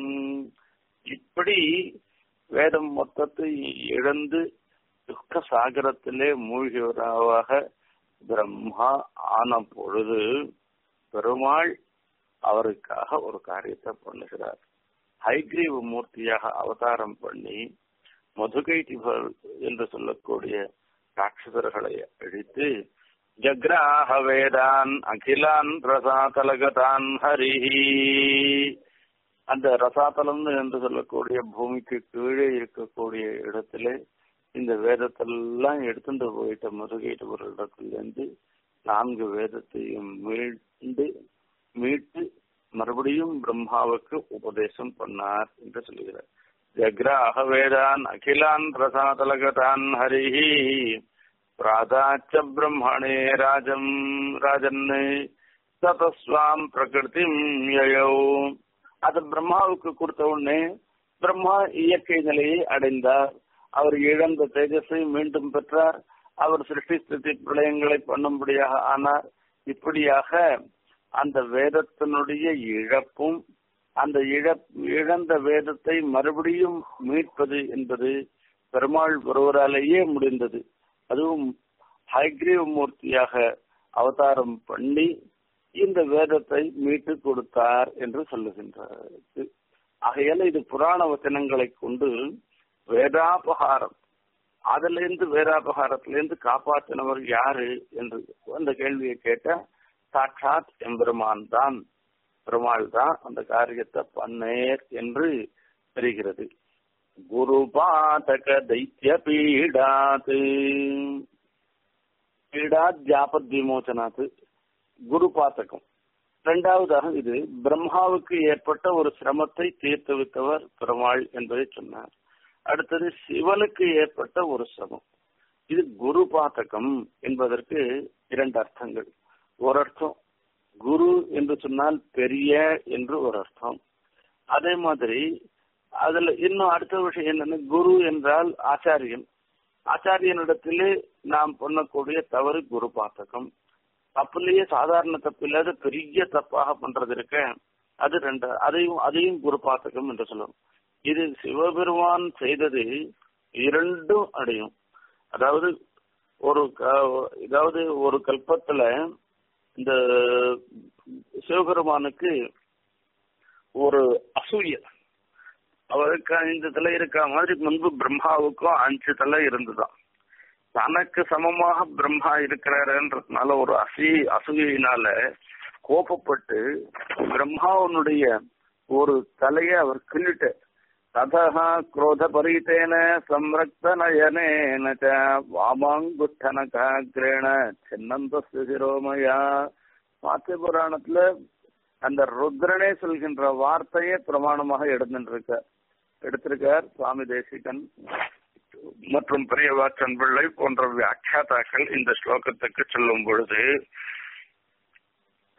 Speaker 2: இப்படி வேதம் மொத்தத்தை இழந்து துக்க சாகரத்திலே மூழ்கியவராக பிரம்மா ஆன பொழுது பெருமாள் அவருக்காக ஒரு காரியத்தை பண்ணுகிறார் ஹைகிரீவ மூர்த்தியாக அவதாரம் பண்ணி மதுகைட்டிபர் என்று சொல்லக்கூடிய ராட்சசர்களை அழித்து ஜக்ராஹ வேதான் அகிலான் ரசாதலகதான் ஹரிஹி அந்த ரசாதலம் என்று சொல்லக்கூடிய பூமிக்கு கீழே இருக்கக்கூடிய இடத்திலே இந்த வேதத்தெல்லாம் எடுத்துட்டு போயிட்ட முருகைட்டு இடத்திலிருந்து நான்கு வேதத்தையும் மீண்டு மீட்டு மறுபடியும் பிரம்மாவுக்கு உபதேசம் பண்ணார் என்று சொல்லுகிறார் ஜக்ராஹ வேதான் அகிலான் பிரசாதலகதான் ஹரிஹி பிராதாச்ச பிரம்மணே ராஜம் ராஜன் ததஸ்வாம் பிரகிருதி யயோ அது பிரம்மாவுக்கு கொடுத்த உடனே பிரம்மா இயற்கை நிலையை அடைந்தார் அவர் இழந்த தேஜஸை மீண்டும் பெற்றார் அவர் சிருஷ்டி ஸ்திதி பிரளயங்களை பண்ணும்படியாக ஆனார் இப்படியாக அந்த வேதத்தினுடைய இழப்பும் அந்த இழ இழந்த வேதத்தை மறுபடியும் மீட்பது என்பது பெருமாள் ஒருவராலேயே முடிந்தது அதுவும் ஹைகிரீவ மூர்த்தியாக அவதாரம் பண்ணி இந்த வேதத்தை மீட்டு கொடுத்தார் என்று சொல்லுகின்றார் ஆகையால இது புராண வச்சனங்களை கொண்டு வேதாபகாரம் அதுல இருந்து வேதாபகாரத்திலிருந்து காப்பாற்றினவர் யாரு என்று அந்த கேள்வியை கேட்ட சாட்சாத் எம்பெருமான் தான் பெருமாள் தான் அந்த காரியத்தை பண்ணேர் என்று தெரிகிறது குரு பாதக தைத்திய பீடாத் பீடாத் ஜாபத் விமோச்சனாத் குரு பாத்தகம் இரண்டாவதாக இது பிரம்மாவுக்கு ஏற்பட்ட ஒரு சிரமத்தை தீர்த்து வைத்தவர் பெருமாள் என்பதை சொன்னார் அடுத்தது சிவனுக்கு ஏற்பட்ட ஒரு சிரமம் இது குரு பாத்தகம் என்பதற்கு இரண்டு அர்த்தங்கள் ஒரு அர்த்தம் குரு என்று சொன்னால் பெரிய என்று ஒரு அர்த்தம் அதே மாதிரி அதுல இன்னும் அடுத்த விஷயம் என்னன்னா குரு என்றால் ஆச்சாரியன் ஆச்சாரியனிடத்திலே நாம் பண்ணக்கூடிய தவறு குரு பாத்தகம் தப்புலயே சாதாரண தப்பு இல்லாத பெரிய தப்பாக பண்றது இருக்க அது ரெண்டு அதையும் அதையும் குரு பாத்தகம் என்று சொல்லணும் இது சிவபெருமான் செய்தது இரண்டும் அடையும் அதாவது ஒரு அதாவது ஒரு கல்பத்துல இந்த சிவபெருமானுக்கு ஒரு அசூய அவருக்கு ஐந்து தலை இருக்க மாதிரி முன்பு பிரம்மாவுக்கும் அஞ்சு தலை இருந்துதான் தனக்கு சமமாக பிரம்மா இருக்கிறாருன்றதுனால ஒரு அசி அசூயினால கோபப்பட்டு பிரம்மாவனுடைய ஒரு தலையை அவர் கிள்ளிட்டு ததா குரோத பரீத்தேன சம்ரக்த நயனேன வாமாங்குட்டனகாகிரேண சின்னந்த சிரோமயா மாத்திய புராணத்துல அந்த ருத்ரனே சொல்கின்ற வார்த்தையே பிரமாணமாக எடுத்துருக்க எடுத்திருக்கார் சுவாமி தேசிகன் மற்றும் பெரியவாற்றன் பிள்ளை போன்ற வியாக்கியாதாக்கள் இந்த ஸ்லோகத்துக்கு சொல்லும் பொழுது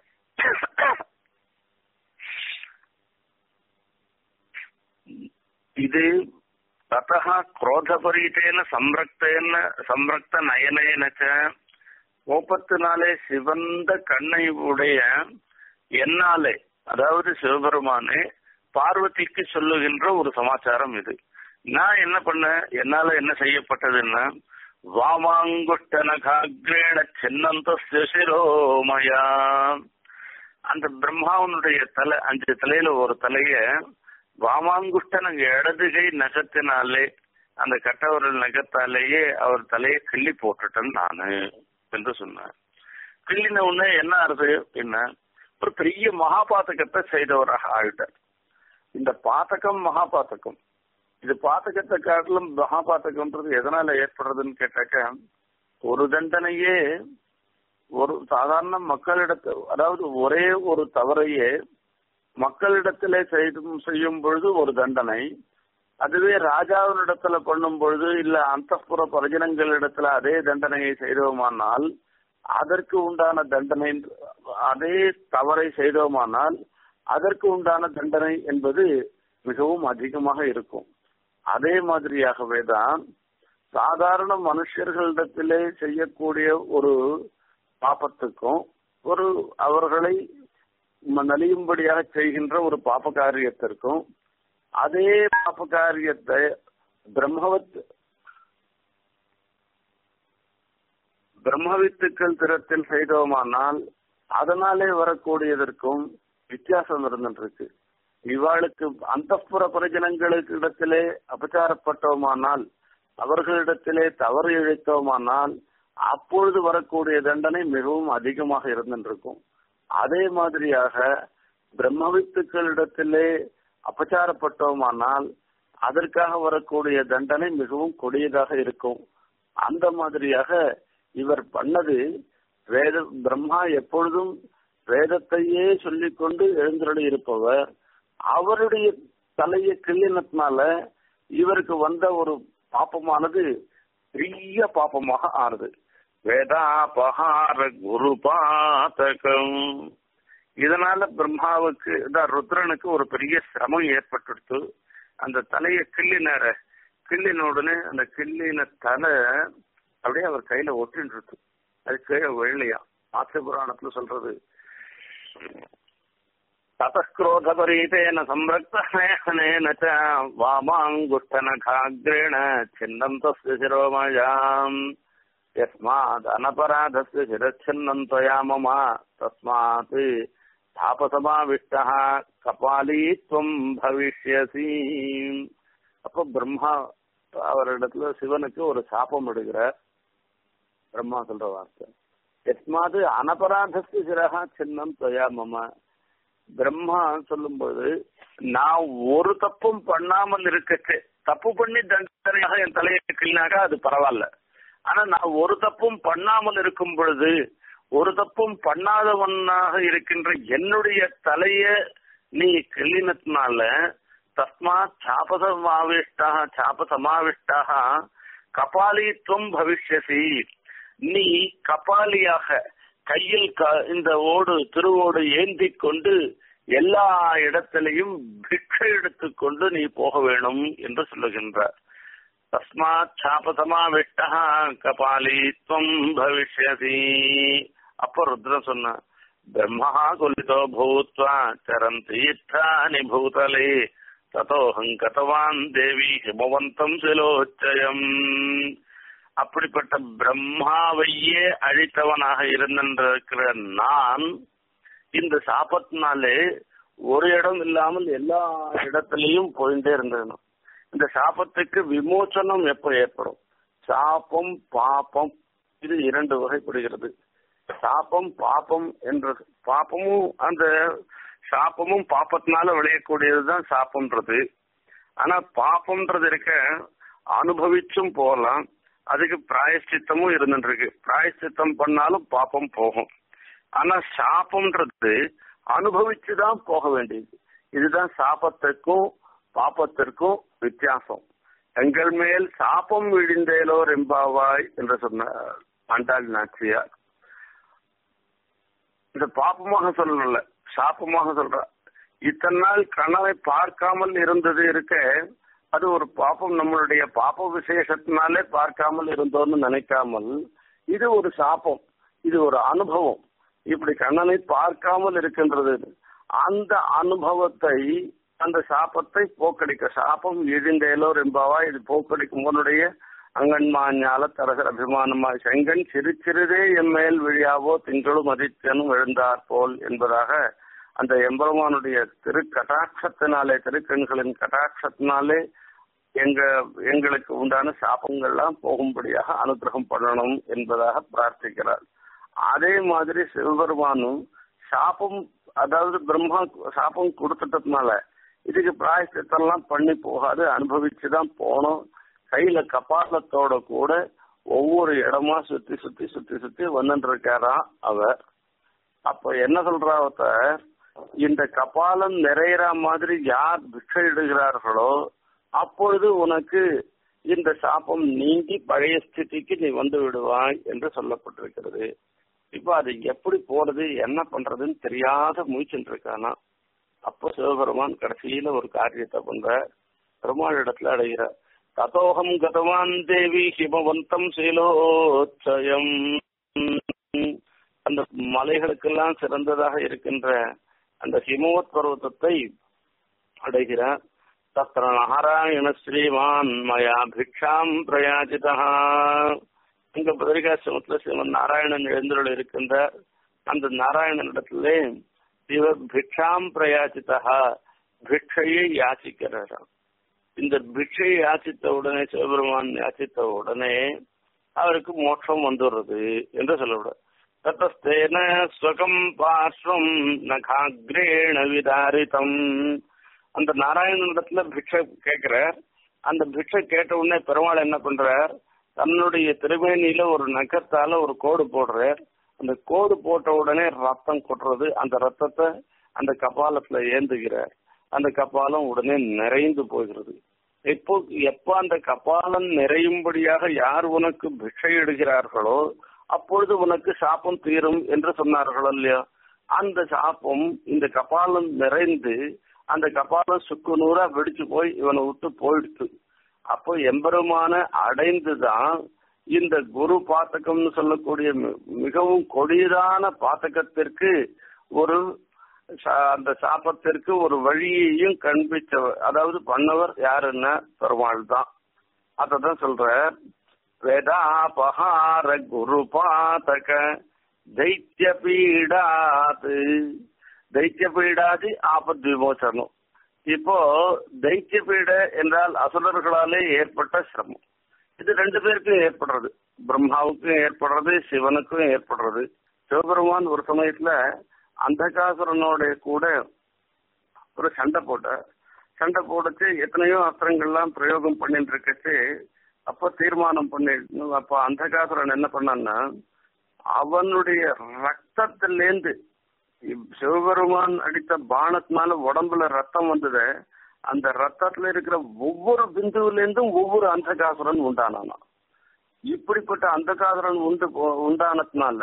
Speaker 1: இது ததா குரோதபரீட்டேன சம்ரக்தேன சம்ரக்த நயனேனச்ச கோபத்தினாலே சிவந்த கண்ணை உடைய என்னாலே அதாவது சிவபெருமானே பார்வதிக்கு சொல்லுகின்ற ஒரு சமாச்சாரம் இது நான் என்ன பண்ண என்னால என்ன செய்யப்பட்டதுன்னா வாமாங்குஷ்டனகாகிரேண சின்னந்த சிரோமயா அந்த பிரம்மாவனுடைய தலை அஞ்சு தலையில ஒரு தலைய வாமாங்குஷ்டன் இடதுகை நகத்தினாலே அந்த கட்டவரல் நகத்தாலேயே அவர் தலையை கிள்ளி போட்டுட்டேன் நானு என்று சொன்னார் கிள்ளின உடனே என்ன ஆறுது என்ன ஒரு பெரிய மகாபாத்தகத்தை செய்தவராக ஆயிட்டார் இந்த பாத்தகம் மகாபாத்தகம் இது பாத்தகத்தை காட்டிலும் மகாபாத்தகம்ன்றது எதனால ஏற்படுறதுன்னு கேட்டாக்க ஒரு தண்டனையே ஒரு சாதாரண மக்களிடத்து அதாவது ஒரே ஒரு தவறையே மக்களிடத்திலே செய்தும் செய்யும் பொழுது ஒரு தண்டனை அதுவே ராஜாவினிடத்துல பண்ணும் பொழுது இல்ல அந்தப்புற பரிஜனங்களிடத்துல அதே தண்டனையை செய்தோமானால் அதற்கு உண்டான தண்டனை அதே தவறை செய்தோமானால் அதற்கு உண்டான தண்டனை என்பது மிகவும் அதிகமாக இருக்கும் அதே மாதிரியாகவே தான் சாதாரண மனுஷர்களிடத்திலே செய்யக்கூடிய ஒரு பாப்பத்துக்கும் ஒரு அவர்களை நலியும்படியாக செய்கின்ற ஒரு பாப காரியத்திற்கும் அதே பாப காரியத்தை பிரம்மவத் பிரம்மவித்துக்கள் திறத்தில் செய்தோமானால் அதனாலே வரக்கூடியதற்கும் வித்தியாசம் இருந்துருக்கு இவாளுக்கு அந்தப்புற பரிஜனங்களுக்கு இடத்திலே அபச்சாரப்பட்டோமானால் அவர்களிடத்திலே தவறு இழைத்தோமானால் அப்பொழுது வரக்கூடிய தண்டனை மிகவும் அதிகமாக இருந்திருக்கும் அதே மாதிரியாக பிரம்மவித்துக்களிடத்திலே அபச்சாரப்பட்டோமானால் அதற்காக வரக்கூடிய தண்டனை மிகவும் கொடியதாக இருக்கும் அந்த மாதிரியாக இவர் பண்ணது வேத பிரம்மா எப்பொழுதும் வேதத்தையே சொல்லிக்கொண்டு எழுந்தருளி இருப்பவர் அவருடைய தலையை கிள்ளினத்தினால இவருக்கு வந்த ஒரு பாப்பமானது பெரிய பாப்பமாக ஆறுது வேதாபகார குரு பாத்தகம் இதனால பிரம்மாவுக்கு இதான் ருத்ரனுக்கு ஒரு பெரிய சிரமம் ஏற்பட்டுடுத்து அந்த தலையை கிள்ளினார கிள்ளின உடனே அந்த கிள்ளின தலை அப்படியே அவர் கையில ஒட்டின்றது அது கீழே வெள்ளையா ஆசிய புராணத்துல சொல்றது ततस्क्रोधपरीतेन संरक्तनेन च वामाङ्गुष्ठनखाग्रेण छिन्नम् तस्य शिरोमयाम् यस्मादनपराधस्य शिरच्छिन्नम् त्वया मम तस्मात् तापसमाविष्टः கபாலி துவம் பவிஷ்யசி அப்போ பிரம்மா அவரிடத்துல சிவனுக்கு ஒரு சாபம் எடுக்கிறார் பிரம்மா சொல்ற வார்த்தை எஸ்மாது அனபராதஸ்து சிரகா சின்னம் தொயா மம பிரம்மா சொல்லும்போது நான் ஒரு தப்பும் பண்ணாமல் இருக்கச்சு தப்பு பண்ணி தண்டனையாக என் தலையை கிள்னாக்கா அது பரவாயில்ல ஆனா நான் ஒரு தப்பும் பண்ணாமல் இருக்கும் பொழுது ஒரு தப்பும் பண்ணாதவனாக இருக்கின்ற என்னுடைய தலைய நீ கிள்ளினத்தினால தஸ்மாத் சாபசமாவிஷ்டா சாபசமாவிஷ்டா கபாலித்துவம் பவிஷ்யசி நீ கபாலியாக கையில் இந்த ஓடு திருவோடு ஏந்தி கொண்டு எல்லா இடத்திலையும் பிக்ஷை எடுத்துக்கொண்டு நீ போக வேணும் என்று சொல்லுகின்றார் தஸ்மாத் சாபசமாவிஷ்டா கபாலித்வம் பவிஷ்யசி அப்ப ருத்ரன் சொன்ன பிரம்மா குலிதோ பூத்வா சரந்தீர்த்தானி பூதலே ததோஹம் கதவான் தேவி ஹிமவந்தம் சிலோச்சயம் அப்படிப்பட்ட பிரம்மாவையே அழித்தவனாக இருந்திருக்கிற நான் இந்த சாபத்தினாலே ஒரு இடம் இல்லாமல் எல்லா இடத்திலையும் போயிட்டே இருந்தேன் இந்த சாபத்துக்கு விமோச்சனம் எப்ப ஏற்படும் சாபம் பாப்பம் இது இரண்டு வகைப்படுகிறது சாபம் பாப்பம் என்ற பாப்பமும் அந்த சாப்பமும் பாப்பத்தினால விளையக்கூடியதுதான் சாப்பம்ன்றது ஆனா பாப்பம்ன்றது இருக்க அனுபவிச்சும் போகலாம் அதுக்கு பிராயஷ்சித்தமும் இருந்துருக்கு பிராயஷ்சித்தம் பண்ணாலும் பாப்பம் போகும் ஆனா சாப்பம்ன்றது அனுபவிச்சுதான் போக வேண்டியது இதுதான் சாபத்திற்கும் பாப்பத்திற்கும் வித்தியாசம் எங்கள் மேல் சாபம் விழிந்தேலோ ரெம்பாவாய் என்று சொன்ன ஆண்டாள் நாச்சியார் இந்த பாப்பமாக சொல்லல சாப்பமாக சொல்ற இத்தனை நாள் கனவை பார்க்காமல் இருந்தது இருக்க
Speaker 2: அது ஒரு பாப்பம் நம்மளுடைய பாப்ப விசேஷத்தினாலே பார்க்காமல் இருந்தோம்னு நினைக்காமல் இது ஒரு சாபம் இது ஒரு அனுபவம் இப்படி கண்ணனை பார்க்காமல் இருக்கின்றது அந்த அனுபவத்தை அந்த சாபத்தை போக்கடிக்க சாபம் இழிந்தேலோ ரெம்பாவா இது போக்கடிக்கும் உன்னுடைய அங்கன்மாஞால தரகர் அபிமானமாய் செங்கன் சிறு சிறிதே எம்மேல் விழியாவோ திங்களும் அதித்தனும் எழுந்தார் போல் என்பதாக அந்த எம்பெருமானுடைய திரு கட்டாட்சத்தினாலே திருக்கண்களின் கட்டாட்சத்தினாலே எங்க எங்களுக்கு உண்டான சாபங்கள்லாம் போகும்படியாக அனுகிரகம் பண்ணணும் என்பதாக பிரார்த்திக்கிறார் அதே மாதிரி சிவபெருமானும் சாபம் அதாவது பிரம்மா சாபம் கொடுத்துட்டதுனால இதுக்கு பிராயசித்தெல்லாம் பண்ணி போகாது அனுபவிச்சுதான் போனோம் கையில கபாலத்தோட கூட ஒவ்வொரு இடமா சுத்தி சுத்தி சுத்தி சுத்தி வந்துட்டு இருக்காராம் அவர் அப்ப என்ன சொல்றாவத்த இந்த கபாலம் நிறையிற மாதிரி யார் பிக்ஷை இடுகிறார்களோ அப்பொழுது உனக்கு இந்த சாபம் நீங்கி பழைய ஸ்திதிக்கு நீ வந்து விடுவாய் என்று சொல்லப்பட்டிருக்கிறது இப்ப அது எப்படி போறது என்ன பண்றதுன்னு தெரியாத முயற்சிட்டு இருக்கானா அப்போ சிவபெருமான் கடைசியில ஒரு காரியத்தை பண்ற பெருமாள் இடத்துல அடைகிற ததோகம் கதவான் தேவி ஹிமவந்தம் சீலோச்சயம் அந்த மலைகளுக்கெல்லாம் சிறந்ததாக இருக்கின்ற அந்த ஹிமவத் பர்வதத்தை அடைகிறார் தத்திர நாராயண ஸ்ரீமான் மயா பிக்ஷாம் பிரயாஜிதா இங்க பதிரிகாசிரமத்துல ஸ்ரீமன் நாராயணன் எழுந்தருள் இருக்கின்ற அந்த நாராயணனிடத்திலே இவர் பிக்ஷாம் பிரயாச்சிதா பிக்ஷையை யாச்சிக்கிறாராம் இந்த பிக்ஷையை யாச்சித்த உடனே சிவபெருமான் யாச்சித்த உடனே அவருக்கு மோட்சம் வந்துடுறது என்று சொல்லக்கூடாது தத்தஸ்தேன ஸ்வகம் பார்ஸ்வம் நகாகிரேண விதாரிதம் அந்த நாராயணனிடத்துல பிக்ஷை கேட்கிறார் அந்த பிக்ஷை கேட்ட உடனே பெருமாள் என்ன பண்றார் தன்னுடைய திருமேனியில ஒரு நகத்தால ஒரு கோடு போடுறார் அந்த கோடு போட்ட உடனே ரத்தம் கொட்டுறது அந்த ரத்தத்தை அந்த கபாலத்துல ஏந்துகிறார் அந்த கபாலம் உடனே நிறைந்து போகிறது இப்போ எப்ப அந்த கபாலம் நிறையும்படியாக யார் உனக்கு பிக்ஷை இடுகிறார்களோ அப்பொழுது உனக்கு சாப்பம் தீரும் என்று சொன்னார்களோ இல்லையா அந்த சாப்பம் இந்த கபாலம் நிறைந்து அந்த கபாலம் சுக்கு நூறா வெடிச்சு போய் இவனை விட்டு போயிடுச்சு அப்போ எம்பெருமான அடைந்துதான் இந்த குரு பாத்தகம்னு சொல்லக்கூடிய மிகவும் கொடியதான பாத்தகத்திற்கு ஒரு அந்த சாபத்திற்கு ஒரு வழியையும் கண்பிச்சவர் அதாவது பண்ணவர் யாருன்னா பெருமாள் தான் அததான் சொல்ற வேதாபஹார குரு பாத்தக தைத்திய பீடாது தைத்திய பீடாதி ஆபத் விமோசனம் இப்போ தைத்திய பீட என்றால் அசுரர்களாலே ஏற்பட்ட சிரமம் இது ரெண்டு பேருக்கும் ஏற்படுறது பிரம்மாவுக்கும் ஏற்படுறது சிவனுக்கும் ஏற்படுறது சிவபெருமான் ஒரு சமயத்துல அந்தகாசுரனோட கூட ஒரு சண்டை போட்ட சண்டை போடுச்சு எத்தனையோ அஸ்திரங்கள்லாம் பிரயோகம் பண்ணிட்டு இருக்கச்சு அப்ப தீர்மானம் பண்ணி அப்ப அந்தகாசுரன் என்ன பண்ணான்னா அவனுடைய ரத்தத்திலேந்து சிவபெருமான் அடித்த பானத்தினால உடம்புல ரத்தம் வந்தது அந்த ரத்தத்துல இருக்கிற ஒவ்வொரு பிந்துவில இருந்தும் ஒவ்வொரு அந்தகாசுரன் உண்டானானா இப்படிப்பட்ட அந்தகாசுரன் உண்டு உண்டானதுனால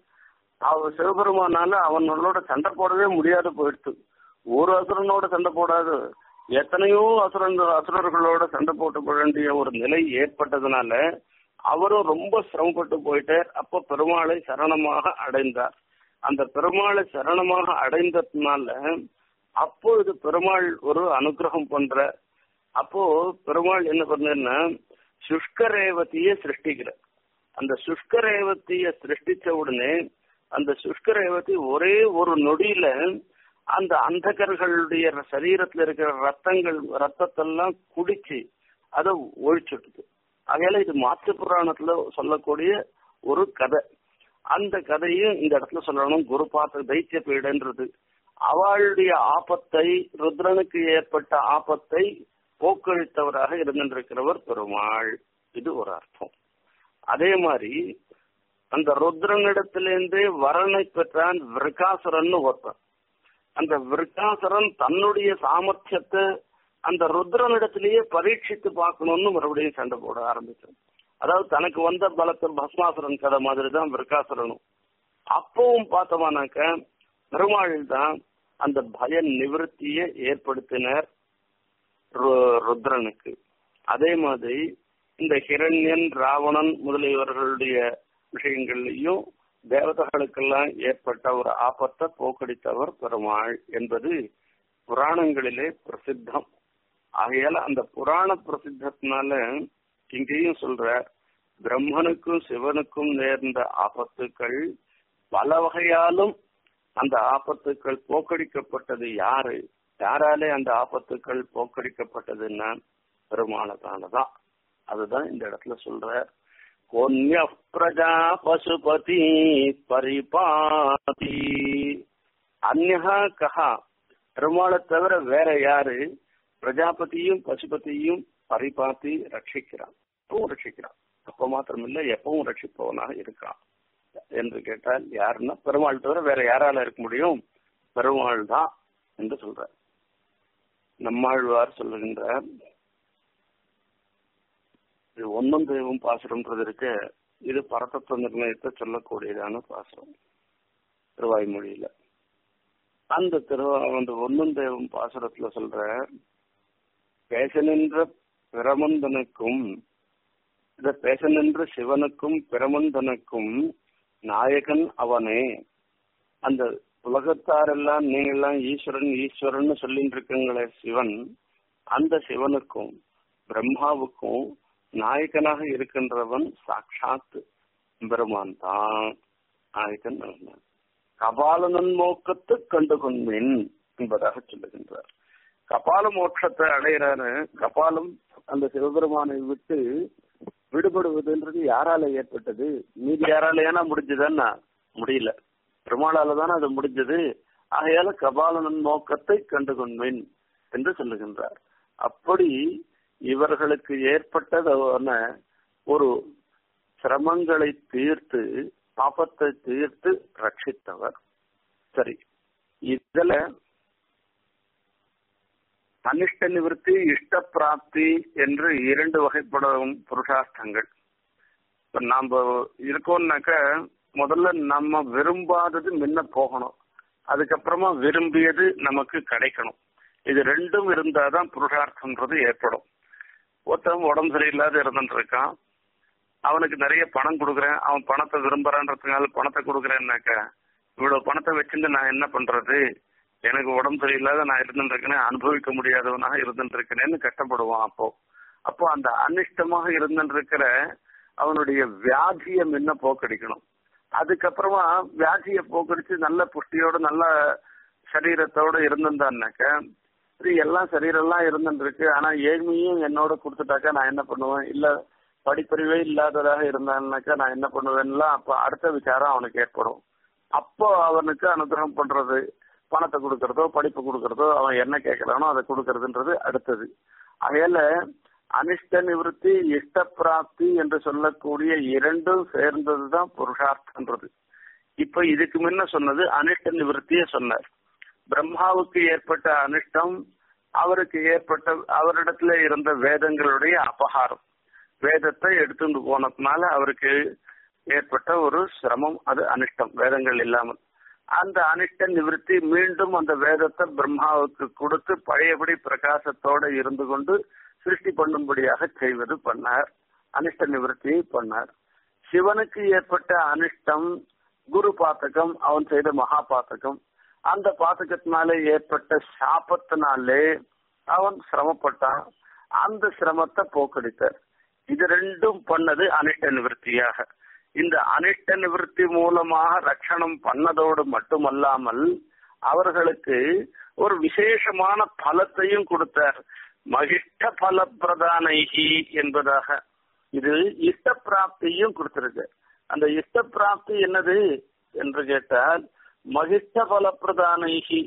Speaker 2: அவ சிவபெருமானால அவனோட சண்டை போடவே முடியாது போயிடுச்சு ஒரு அசுரனோட சண்டை போடாது எத்தனையோ அசுரன் அசுரர்களோட சண்டை போட்டு வேண்டிய ஒரு நிலை ஏற்பட்டதுனால அவரும் ரொம்ப சிரமப்பட்டு போயிட்டார் அப்போ பெருமாளை சரணமாக அடைந்தார் அந்த பெருமாளை சரணமாக அடைந்ததுனால அப்பொழுது பெருமாள் ஒரு அனுகிரகம் பண்ற அப்போ பெருமாள் என்ன பண்ணா சுஷ்க ரேவதிய சிருஷ்டிக்கிற அந்த சுஷ்க ரேவதிய சிருஷ்டிச்ச உடனே அந்த சுஷ்க ரேவதி ஒரே ஒரு நொடியில அந்த அந்தகர்களுடைய சரீரத்துல இருக்கிற ரத்தங்கள் ரத்தத்தெல்லாம் குடிச்சு அதை ஒழிச்சுட்டுது ஆகையால இது மாற்று புராணத்துல சொல்லக்கூடிய ஒரு கதை அந்த கதையும் இந்த இடத்துல சொல்லணும் குரு பார்த்த தைத்திய பீடன்றது அவளுடைய ஆபத்தை ருத்ரனுக்கு ஏற்பட்ட ஆபத்தை போக்கழித்தவராக இருந்திருக்கிறவர் பெருமாள் இது ஒரு அர்த்தம் அதே மாதிரி அந்த ருத்ரனிடத்திலிருந்தே வரனை பெற்றான் விருக்காசுரன் ஒருத்தன் அந்த விருக்காசுரன் தன்னுடைய சாமர்த்தியத்தை அந்த ருத்ரனிடத்திலேயே பரீட்சித்து பார்க்கணும்னு மறுபடியும் சண்டை போட ஆரம்பிச்சான் அதாவது தனக்கு வந்த பலத்தை பஸ்மாசுரன் கதை மாதிரி தான் விருக்காசுரனும் அப்பவும் பார்த்தோமானாக்க பெருமாள் தான் அந்த பய நிவர்த்தியை ஏற்படுத்தினர் ருத்ரனுக்கு
Speaker 3: அதே மாதிரி இந்த ஹிரண்யன் ராவணன் முதலியவர்களுடைய விஷயங்கள்லையும் தேவதைகளுக்கெல்லாம் ஏற்பட்ட ஒரு ஆபத்தை போக்கடித்தவர் பெருமாள் என்பது புராணங்களிலே பிரசித்தம் ஆகையால அந்த புராண பிரசித்தத்தினால இங்கேயும் சொல்ற பிரம்மனுக்கும் சிவனுக்கும் நேர்ந்த ஆபத்துக்கள் பல வகையாலும் அந்த ஆபத்துக்கள் போக்கடிக்கப்பட்டது யாரு யாராலே அந்த ஆபத்துக்கள் போக்கடிக்கப்பட்டதுன்னா பெருமானதானதான் அதுதான் இந்த இடத்துல சொல்ற பொன்ய பிரஜா பசுபதி பரிபாதி அந்நகா கஹா பெருமாளை தவிர வேற யாரு பிரஜாபதியும் பசுபதியும் பரிபாத்தி ரட்சிக்கிறான் எப்பவும் ரட்சிக்கிறான் அப்ப மாத்திரம் இல்ல எப்பவும் ரட்சிப்பவனாக இருக்கான் என்று கேட்டால் யாருன்னா பெருமாள் தவிர வேற யாரால இருக்க முடியும் பெருமாள் தான் என்று சொல்றார் நம்மாழ்வார் சொல்லுகின்றார் இது ஒன்னும் தெய்வம் பாசுரம்ன்றது இருக்கு இது பரதத்துவ நிர்ணயத்தை சொல்லக்கூடியதான பாசுரம் திருவாய்மொழியில அந்த திரு அந்த ஒன்னும் தெய்வம் பாசுரத்துல சொல்ற பேச நின்ற பிரமந்தனுக்கும் இத பேச நின்ற சிவனுக்கும் பிரமந்தனுக்கும் நாயகன் அவனே அந்த உலகத்தாரெல்லாம் நீங்கெல்லாம் ஈஸ்வரன் ஈஸ்வரன் சொல்லிட்டு இருக்கீங்களே சிவன் அந்த சிவனுக்கும் பிரம்மாவுக்கும் நாயகனாக இருக்கின்றவன் சாட்சாத் பெருமான் தான் நாயகன் அவன். கபாலனன் மோக்கத்து கண்டு கொண்டேன் என்பதாக சொல்லுகின்றார் கபால மோட்சத்தை அடையிறாரு கபாலம் அந்த சிவபெருமானை விட்டு விடுபடுவதுன்றது யாரால ஏற்பட்டது மீதி யாரால ஏன்னா முடிஞ்சதுன்னா முடியல பெருமாளால தானே அது முடிஞ்சது ஆகையால கபாலனன் நோக்கத்தை கண்டு கொண்டேன் என்று சொல்லுகின்றார் அப்படி இவர்களுக்கு ஏற்பட்டதான ஒரு சிரமங்களை தீர்த்து பாபத்தை தீர்த்து ரட்சித்தவர் சரி இதுல அனிஷ்ட நிவர்த்தி இஷ்ட பிராப்தி என்று இரண்டு வகைப்படும் புருஷார்த்தங்கள் இப்ப நாம இருக்கோம்னாக்க முதல்ல நம்ம விரும்பாதது முன்ன போகணும் அதுக்கப்புறமா விரும்பியது நமக்கு கிடைக்கணும் இது ரெண்டும் இருந்தாதான் புருஷார்த்தம்ன்றது ஏற்படும் ஒருத்தன் உடம்பு சரியில்லாத இருந்துட்டு இருக்கான் அவனுக்கு நிறைய பணம் கொடுக்குறேன் அவன் பணத்தை விரும்புறான்றதுனால பணத்தை கொடுக்குறேன்னாக்க இவ்வளவு பணத்தை வச்சுட்டு நான் என்ன பண்றது எனக்கு உடம்பு சரியில்லாத நான் இருந்துட்டு இருக்கேனே அனுபவிக்க முடியாதவனாக இருந்துட்டு இருக்கேனேன்னு கஷ்டப்படுவான் அப்போ அப்போ அந்த அனிஷ்டமாக இருந்துட்டு இருக்கிற அவனுடைய வியாதியை முன்ன போக்கடிக்கணும் அதுக்கப்புறமா வியாதியை போக்கடிச்சு நல்ல புஷ்டியோட நல்ல சரீரத்தோட இருந்திருந்தான்னாக்க இது எல்லாம் சரீரெல்லாம் இருந்துட்டு இருக்கு ஆனா ஏழ்மையும் என்னோட கொடுத்துட்டாக்கா நான் என்ன பண்ணுவேன் இல்ல படிப்பறிவே இல்லாததாக இருந்தான்னாக்கா நான் என்ன பண்ணுவேன்லாம் அப்ப அடுத்த விசாரம் அவனுக்கு ஏற்படும் அப்போ அவனுக்கு அனுகிரகம் பண்றது பணத்தை கொடுக்கறதோ படிப்பு கொடுக்கறதோ அவன் என்ன கேட்கறானோ அதை கொடுக்கறதுன்றது அடுத்தது அகையில அனிஷ்ட நிவர்த்தி இஷ்ட பிராப்தி என்று சொல்லக்கூடிய இரண்டும் சேர்ந்ததுதான் புருஷார்த்தன்றது இப்ப இதுக்கு முன்ன சொன்னது அனிஷ்ட நிவர்த்திய சொன்னார் பிரம்மாவுக்கு ஏற்பட்ட அனிஷ்டம் அவருக்கு ஏற்பட்ட அவரிடத்துல இருந்த வேதங்களுடைய அபகாரம் வேதத்தை எடுத்துட்டு போனதுனால அவருக்கு ஏற்பட்ட ஒரு சிரமம் அது அனிஷ்டம் வேதங்கள் இல்லாமல் அந்த அனிஷ்ட நிவர்த்தி மீண்டும் அந்த வேதத்தை பிரம்மாவுக்கு கொடுத்து பழையபடி பிரகாசத்தோட இருந்து கொண்டு சிருஷ்டி பண்ணும்படியாக செய்வது பண்ணார் அனிஷ்ட நிவர்த்தியை பண்ணார் சிவனுக்கு ஏற்பட்ட அனிஷ்டம் குரு பாத்தகம் அவன் செய்த மகா பாத்தகம் அந்த பாத்தகத்தினாலே ஏற்பட்ட சாபத்தினாலே அவன் சிரமப்பட்டான் அந்த சிரமத்தை போக்கடித்தார் இது ரெண்டும் பண்ணது அனிஷ்ட நிவர்த்தியாக இந்த அனிஷ்ட நிவர்த்தி மூலமாக ரட்சணம் பண்ணதோடு மட்டுமல்லாமல் அவர்களுக்கு ஒரு விசேஷமான பலத்தையும் கொடுத்தார் மகிஷ்ட பல பிரதானைகி என்பதாக இது இஷ்ட பிராப்தியும் கொடுத்திருக்கு அந்த இஷ்ட பிராப்தி என்னது என்று கேட்டால் மகிஷ்ட பல பிரதானைகி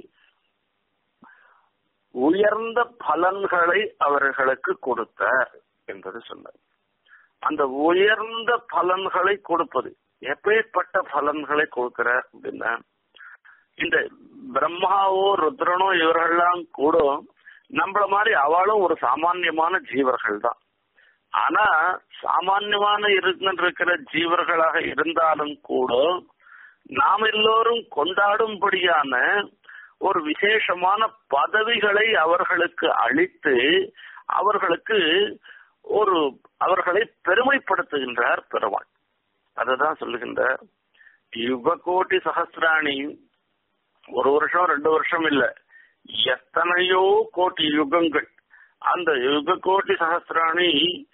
Speaker 3: உயர்ந்த பலன்களை அவர்களுக்கு கொடுத்தார் என்பது சொன்னார் அந்த உயர்ந்த பலன்களை கொடுப்பது எப்பேற்பட்ட பலன்களை கொடுக்கிறார் அப்படின்னா இந்த பிரம்மாவோ ருத்ரனோ இவர்கள்லாம் கூட நம்மள மாதிரி அவளும் ஒரு சாமான்யமான ஜீவர்கள் தான் ஆனா சாமான்யமான இருக்கின்ற ஜீவர்களாக இருந்தாலும் கூட நாம் எல்லோரும் கொண்டாடும்படியான ஒரு விசேஷமான பதவிகளை அவர்களுக்கு அளித்து அவர்களுக்கு ஒரு அவர்களை பெருமைப்படுத்துகின்றார் பெருமாள் அததான் சொல்லுகின்றார் யுக கோட்டி சகசிராணி ஒரு வருஷம் ரெண்டு வருஷம் இல்ல எத்தனையோ கோட்டி யுகங்கள் அந்த யுக கோட்டி சகசிராணி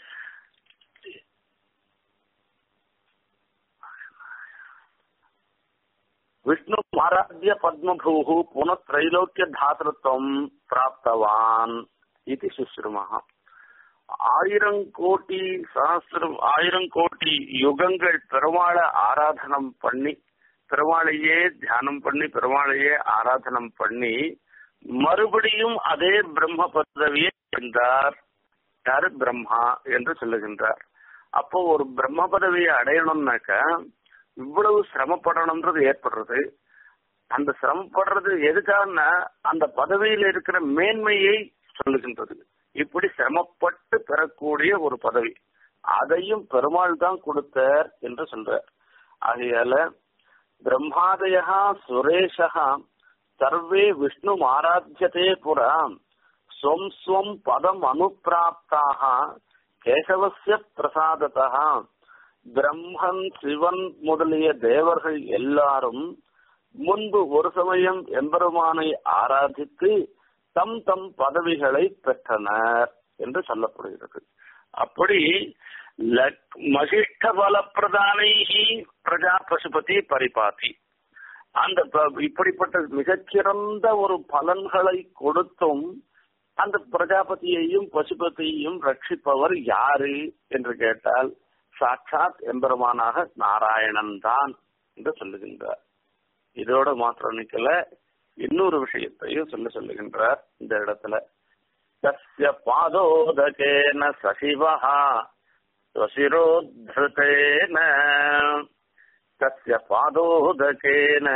Speaker 3: விஷ்ணு ஆராத்திய பத்மபூ புனத்ரைலோக்கிய தாத்திருத்தம் பிராப்தவான் இது சுஸ்ருமஹா ஆயிரம் கோடி சகசிரம் ஆயிரம் கோடி யுகங்கள் பெருமாளை ஆராதனம் பண்ணி பெருமாளையே தியானம் பண்ணி பெருமாளையே ஆராதனம் பண்ணி மறுபடியும் அதே பிரம்ம பதவியை அடைந்தார் யாரு பிரம்மா என்று சொல்லுகின்றார் அப்போ ஒரு பிரம்ம பதவியை அடையணும்னாக்க இவ்வளவு சிரமப்படணும்ன்றது ஏற்படுறது அந்த சிரமப்படுறது எதுக்காகனா அந்த பதவியில் இருக்கிற மேன்மையை சொல்லுகின்றது இப்படி சிரமப்பட்டு பெறக்கூடிய ஒரு பதவி அதையும் பெருமாள் தான் கொடுத்தார் என்று சொல்றார் ஆகையால பிரம்மாதயா சுரேஷா சர்வே விஷ்ணு ஆராத்தியதே புரா ஸ்வம் ஸ்வம் பதம் அனுப்பிராப்தாக கேசவசிய பிரசாதத்தா பிரம்மன் சிவன் முதலிய தேவர்கள் எல்லாரும் முன்பு ஒரு சமயம் எம்பெருமானை ஆராதித்து தம் தம் பதவிகளை பெற்றனர் என்று சொல்லப்படுகிறது அப்படி மகிஷ்ட பல பிரதானைகி பிரஜா பசுபதி பரிபாதி அந்த இப்படிப்பட்ட மிகச்சிறந்த ஒரு பலன்களை கொடுத்தும் அந்த பிரஜாபதியையும் பசுபதியையும் ரட்சிப்பவர் யாரு என்று கேட்டால் சாட்சாத் எம்பெருமானாக நாராயணன் தான் என்று சொல்லுகின்றார் இதோட மாத்திரம் நிக்கல இன்னொரு விஷயத்தையும் சொல்ல சொல்லுகின்றார் இந்த இடத்துல தஸ்ய பாதோதகேன சசிவஹா ஸ்வசிரோத்ருதேன தஸ்ய பாதோதகேன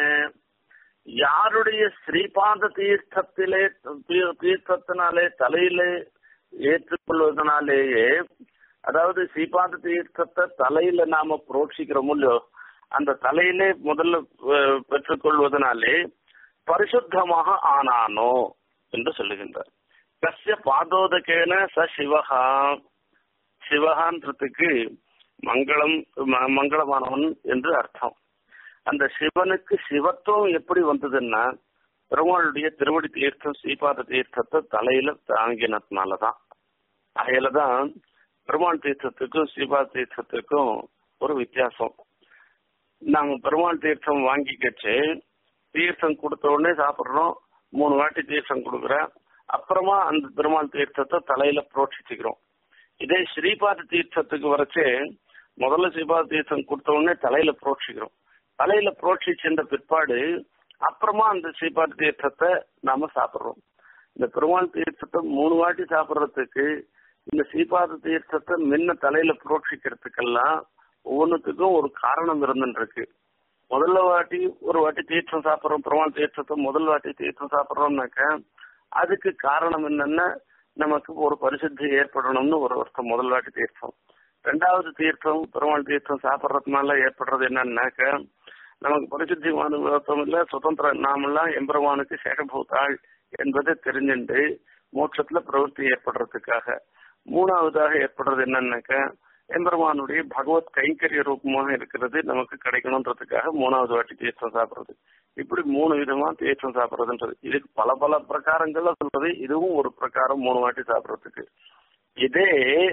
Speaker 3: யாருடைய ஸ்ரீபாத தீர்த்தத்திலே தீர்த்தத்தினாலே தலையிலே ஏற்றுக்கொள்வதனாலேயே அதாவது ஸ்ரீபாத தீர்த்தத்தை தலையில நாம புரோட்சிக்கிறோம் இல்லையோ அந்த தலையிலே முதல்ல பெற்றுக்கொள்வதனாலே பரிசுத்தமாக ஆனானோ என்று சொல்லுகின்றார் கசிய பாதோதகேன ச சிவகா சிவகான்றதுக்கு மங்களம் மங்களமானவன் என்று அர்த்தம் அந்த சிவனுக்கு சிவத்துவம் எப்படி வந்ததுன்னா பெருமாளுடைய திருவடி தீர்த்தம் ஸ்ரீபாத தீர்த்தத்தை தலையில தாங்கினதுனாலதான் அதையிலதான் பெருமாள் தீர்த்தத்துக்கும் ஸ்ரீபாத தீர்த்தத்துக்கும் ஒரு வித்தியாசம் நாங்க பெருமாள் தீர்த்தம் வாங்கிக்கச்சு தீர்த்தம் கொடுத்த உடனே சாப்பிடுறோம் மூணு வாட்டி தீர்த்தம் கொடுக்குறேன் அப்புறமா அந்த பெருமாள் தீர்த்தத்தை தலையில புரோட்சிச்சுக்கிறோம் இதே ஸ்ரீபாத தீர்த்தத்துக்கு வரைச்சு முதல்ல ஸ்ரீபாத தீர்த்தம் கொடுத்த உடனே தலையில புரோட்சிக்கிறோம் தலையில புரோட்சிச்சென்ற பிற்பாடு அப்புறமா அந்த ஸ்ரீபாத தீர்த்தத்தை நாம சாப்பிடுறோம் இந்த பெருமாள் தீர்த்தத்தை மூணு வாட்டி சாப்பிடுறதுக்கு இந்த ஸ்ரீபாத தீர்த்தத்தை முன்ன தலையில புரோட்சிக்கிறதுக்கெல்லாம் ஒவ்வொன்றுத்துக்கும் ஒரு காரணம் இருந்துருக்கு முதல்ல வாட்டி ஒரு வாட்டி தீர்த்தம் சாப்பிட்றோம் பெருமாள் தீர்த்தத்தை முதல் வாட்டி தீர்த்தம் சாப்பிட்றோம்னாக்க அதுக்கு காரணம் என்னன்னா நமக்கு ஒரு பரிசுத்தி ஏற்படணும்னு ஒரு வருஷம் முதல் வாட்டி தீர்த்தம் ரெண்டாவது தீர்த்தம் பெருமாள் தீர்த்தம் சாப்பிட்றதுனால ஏற்படுறது என்னன்னாக்க நமக்கு பரிசுத்தி வருத்தம் இல்ல சுதந்திர நாமெல்லாம் எம்பெருமானுக்கு சேகபூத்தாள் என்பதை தெரிஞ்சுண்டு மோட்சத்துல பிரவൃத்தி ஏற்படுறதுக்காக மூணாவதாக ஏற்படுறது என்னன்னாக்க எம்பெருமானுடைய பகவத் கைங்கரிய ரூபமாக இருக்கிறது நமக்கு கிடைக்கணுன்றதுக்காக மூணாவது வாட்டி தீர்த்தம் சாப்பிடுறது இப்படி மூணு விதமா தீர்த்தம் சாப்பிடுறதுன்றது இதுக்கு பல பல பிரகாரங்கள்ல சொல்றது இதுவும் ஒரு பிரகாரம் மூணு வாட்டி சாப்பிடுறதுக்கு இதே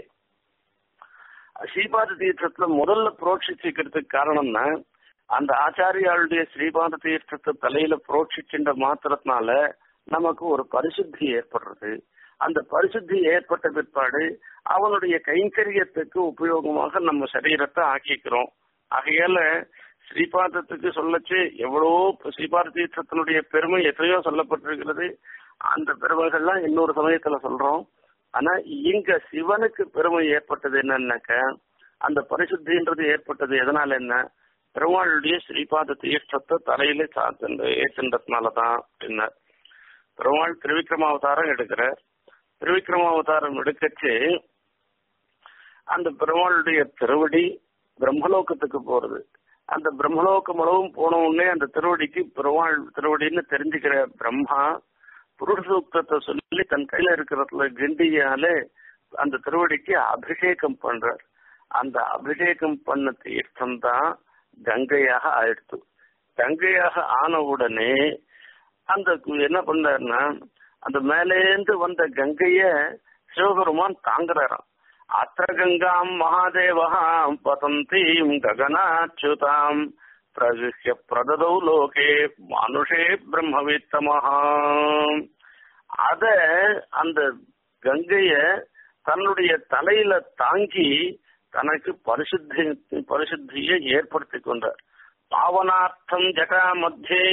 Speaker 3: ஸ்ரீபாத தீர்த்தத்துல முதல்ல புரோட்சிச்சுக்கிறதுக்கு காரணம்னா அந்த ஆச்சாரியாளுடைய ஸ்ரீபாத தீர்த்தத்தை தலையில புரோட்சிச்சுன்ற மாத்திரத்தினால நமக்கு ஒரு பரிசுத்தி ஏற்படுறது அந்த பரிசுத்தி ஏற்பட்ட பிற்பாடு அவனுடைய கைங்கரியத்துக்கு உபயோகமாக நம்ம சரீரத்தை ஆக்கிக்கிறோம் ஆகையால ஸ்ரீபாதத்துக்கு சொல்லச்சு எவ்வளவோ ஸ்ரீபாத தீர்த்தத்தினுடைய பெருமை எத்தனையோ சொல்லப்பட்டிருக்கிறது அந்த பெருமைகள்லாம் இன்னொரு சமயத்துல சொல்றோம் ஆனா இங்க சிவனுக்கு பெருமை ஏற்பட்டது என்னன்னாக்க அந்த பரிசுத்தின்றது ஏற்பட்டது எதனால என்ன பெருமாளுடைய ஸ்ரீபாத தீர்த்தத்தை தலையில சாத்து ஏற்றுன்றதுனாலதான் என்ன பெருமாள் திருவிக்ரமாவதாரம் எடுக்கிறார் திருவிக்ரமாவதாரம் எடுக்கச்சு அந்த பெருமாளுடைய திருவடி பிரம்மலோகத்துக்கு போறது அந்த பிரம்மலோகம் அளவும் போன உடனே அந்த திருவடிக்கு பெருமாள் திருவடின்னு தெரிஞ்சுக்கிற பிரம்மா புருஷ சூக்தத்தை சொல்லி தன் கையில இருக்கிறதுல கிண்டியாலே அந்த திருவடிக்கு அபிஷேகம் பண்றார் அந்த அபிஷேகம் பண்ண தீர்த்தம் தான் கங்கையாக ஆயிடுத்து கங்கையாக ஆன உடனே அந்த என்ன பண்ணாருன்னா அந்த மேலேந்து வந்த கங்கைய சிவபெருமான் தாங்குறாராம் அத்த கங்காம் மகாதேவகாம் பதந்தீம் ககனாச்சுதாம் பிரகிஷ்ய பிரததௌ லோகே மனுஷே பிரம்மவித்தமஹாம் அத அந்த கங்கைய தன்னுடைய தலையில தாங்கி தனக்கு பரிசுத்தி பரிசுத்தியை ஏற்படுத்தி கொண்டார் பாவனார்த்தம் ஜகா மத்தியே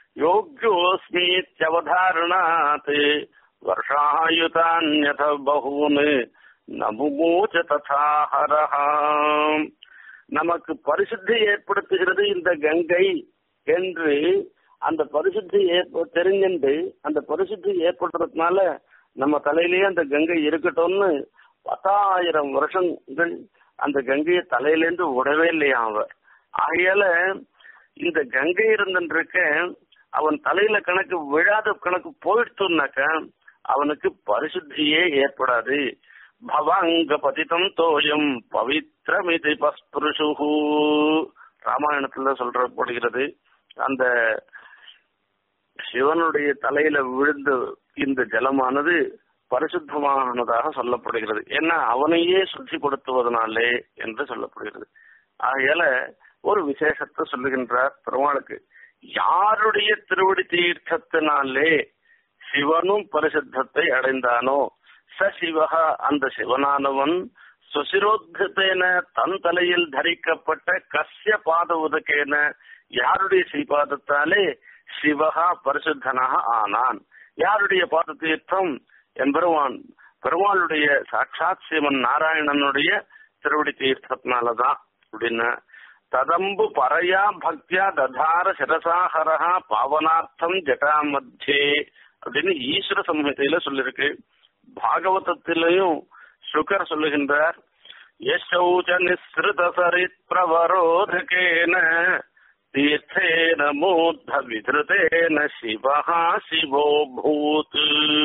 Speaker 3: யோகியோஸ்மீத்யவதாரணாத் வருஷாயுதான்யத பகூன் நமுமூச்ச ததா ஹரஹா நமக்கு பரிசுத்தி ஏற்படுத்துகிறது இந்த கங்கை என்று அந்த பரிசுத்தி ஏற்ப தெரிஞ்சுண்டு அந்த பரிசுத்தி ஏற்படுறதுனால நம்ம தலையிலேயே அந்த கங்கை இருக்கட்டும்னு பத்தாயிரம் வருஷங்கள் அந்த கங்கையை தலையிலேருந்து விடவே இல்லையா அவர் ஆகையால இந்த கங்கை இருந்துருக்க அவன் தலையில கணக்கு விழாத கணக்கு போயிடுத்துனாக்க அவனுக்கு பரிசுத்தியே ஏற்படாது பவாங்க பதிதம் தோயம் பவித்ரமிதி பஸ்புருஷு ராமாயணத்துல சொல்றப்படுகிறது அந்த சிவனுடைய தலையில விழுந்த இந்த ஜலமானது பரிசுத்தமானதாக சொல்லப்படுகிறது ஏன்னா அவனையே சுத்தி கொடுத்துவதனாலே என்று சொல்லப்படுகிறது ஆகையால ஒரு விசேஷத்தை சொல்லுகின்றார் பெருமாளுக்கு யாருடைய திருவடி தீர்த்தத்தினாலே சிவனும் பரிசுத்தத்தை அடைந்தானோ ச சிவகா அந்த சிவனானவன் சுசிரோத்தேன தன் தலையில் தரிக்கப்பட்ட கசிய பாத உதக்கேன யாருடைய ஸ்ரீபாதத்தாலே சிவகா பரிசுத்தனாக ஆனான் யாருடைய பாத தீர்த்தம் எம்பெருமான் பெருமாளுடைய சாட்சாத் சிவன் நாராயணனுடைய திருவடி தீர்த்தத்தினாலதான் அப்படின்னு ததம்பு பரையா பக்தியா ததார சிரசாஹரஹா பாவனார்த்தம் ஜட்டா மத்தியே அப்படின்னு ஈஸ்வர சம்ஹிதையில சொல்லிருக்கு பாகவதத்திலையும் சுகர் சொல்லுகின்றார் யசௌச்ச நிஸ்ருத சரித் பிரவரோதகேன தீர்த்தேன மூத்த விதிருதேன சிவஹா சிவோ பூத்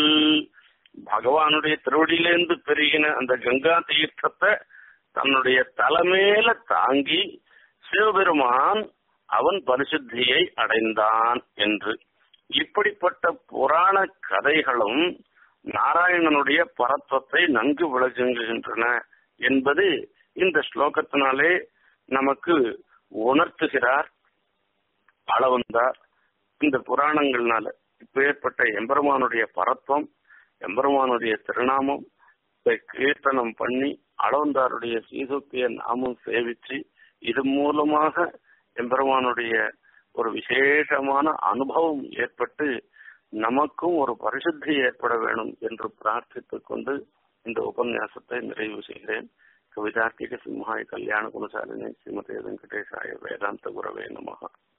Speaker 3: பகவானுடைய திருவடியிலேந்து பெருகின அந்த கங்கா தீர்த்தத்தை தன்னுடைய தலைமையில தாங்கி சிவபெருமான் அவன் பரிசுத்தியை அடைந்தான் என்று இப்படிப்பட்ட புராண கதைகளும் நாராயணனுடைய பரத்வத்தை நன்கு விளக்குகின்றன என்பது இந்த ஸ்லோகத்தினாலே நமக்கு உணர்த்துகிறார் அளவந்தார் இந்த புராணங்கள்னால இப்ப ஏற்பட்ட எம்பெருமானுடைய பரத்வம் எம்பெருமானுடைய திருநாமம் கீர்த்தனம் பண்ணி அளவந்தாருடைய சீசுக்கிய நாமம் சேவிச்சு இது மூலமாக எம்பெருமானுடைய ஒரு விசேஷமான அனுபவம் ஏற்பட்டு நமக்கும் ஒரு பரிசுத்தி ஏற்பட வேணும் என்று பிரார்த்தித்துக் கொண்டு இந்த உபன்யாசத்தை நிறைவு செய்கிறேன் கவிதார்த்திக சிம்ஹாய் கல்யாண குணசாலினி ஸ்ரீமதே வெங்கடேசாய வேதாந்த குரவே நமகா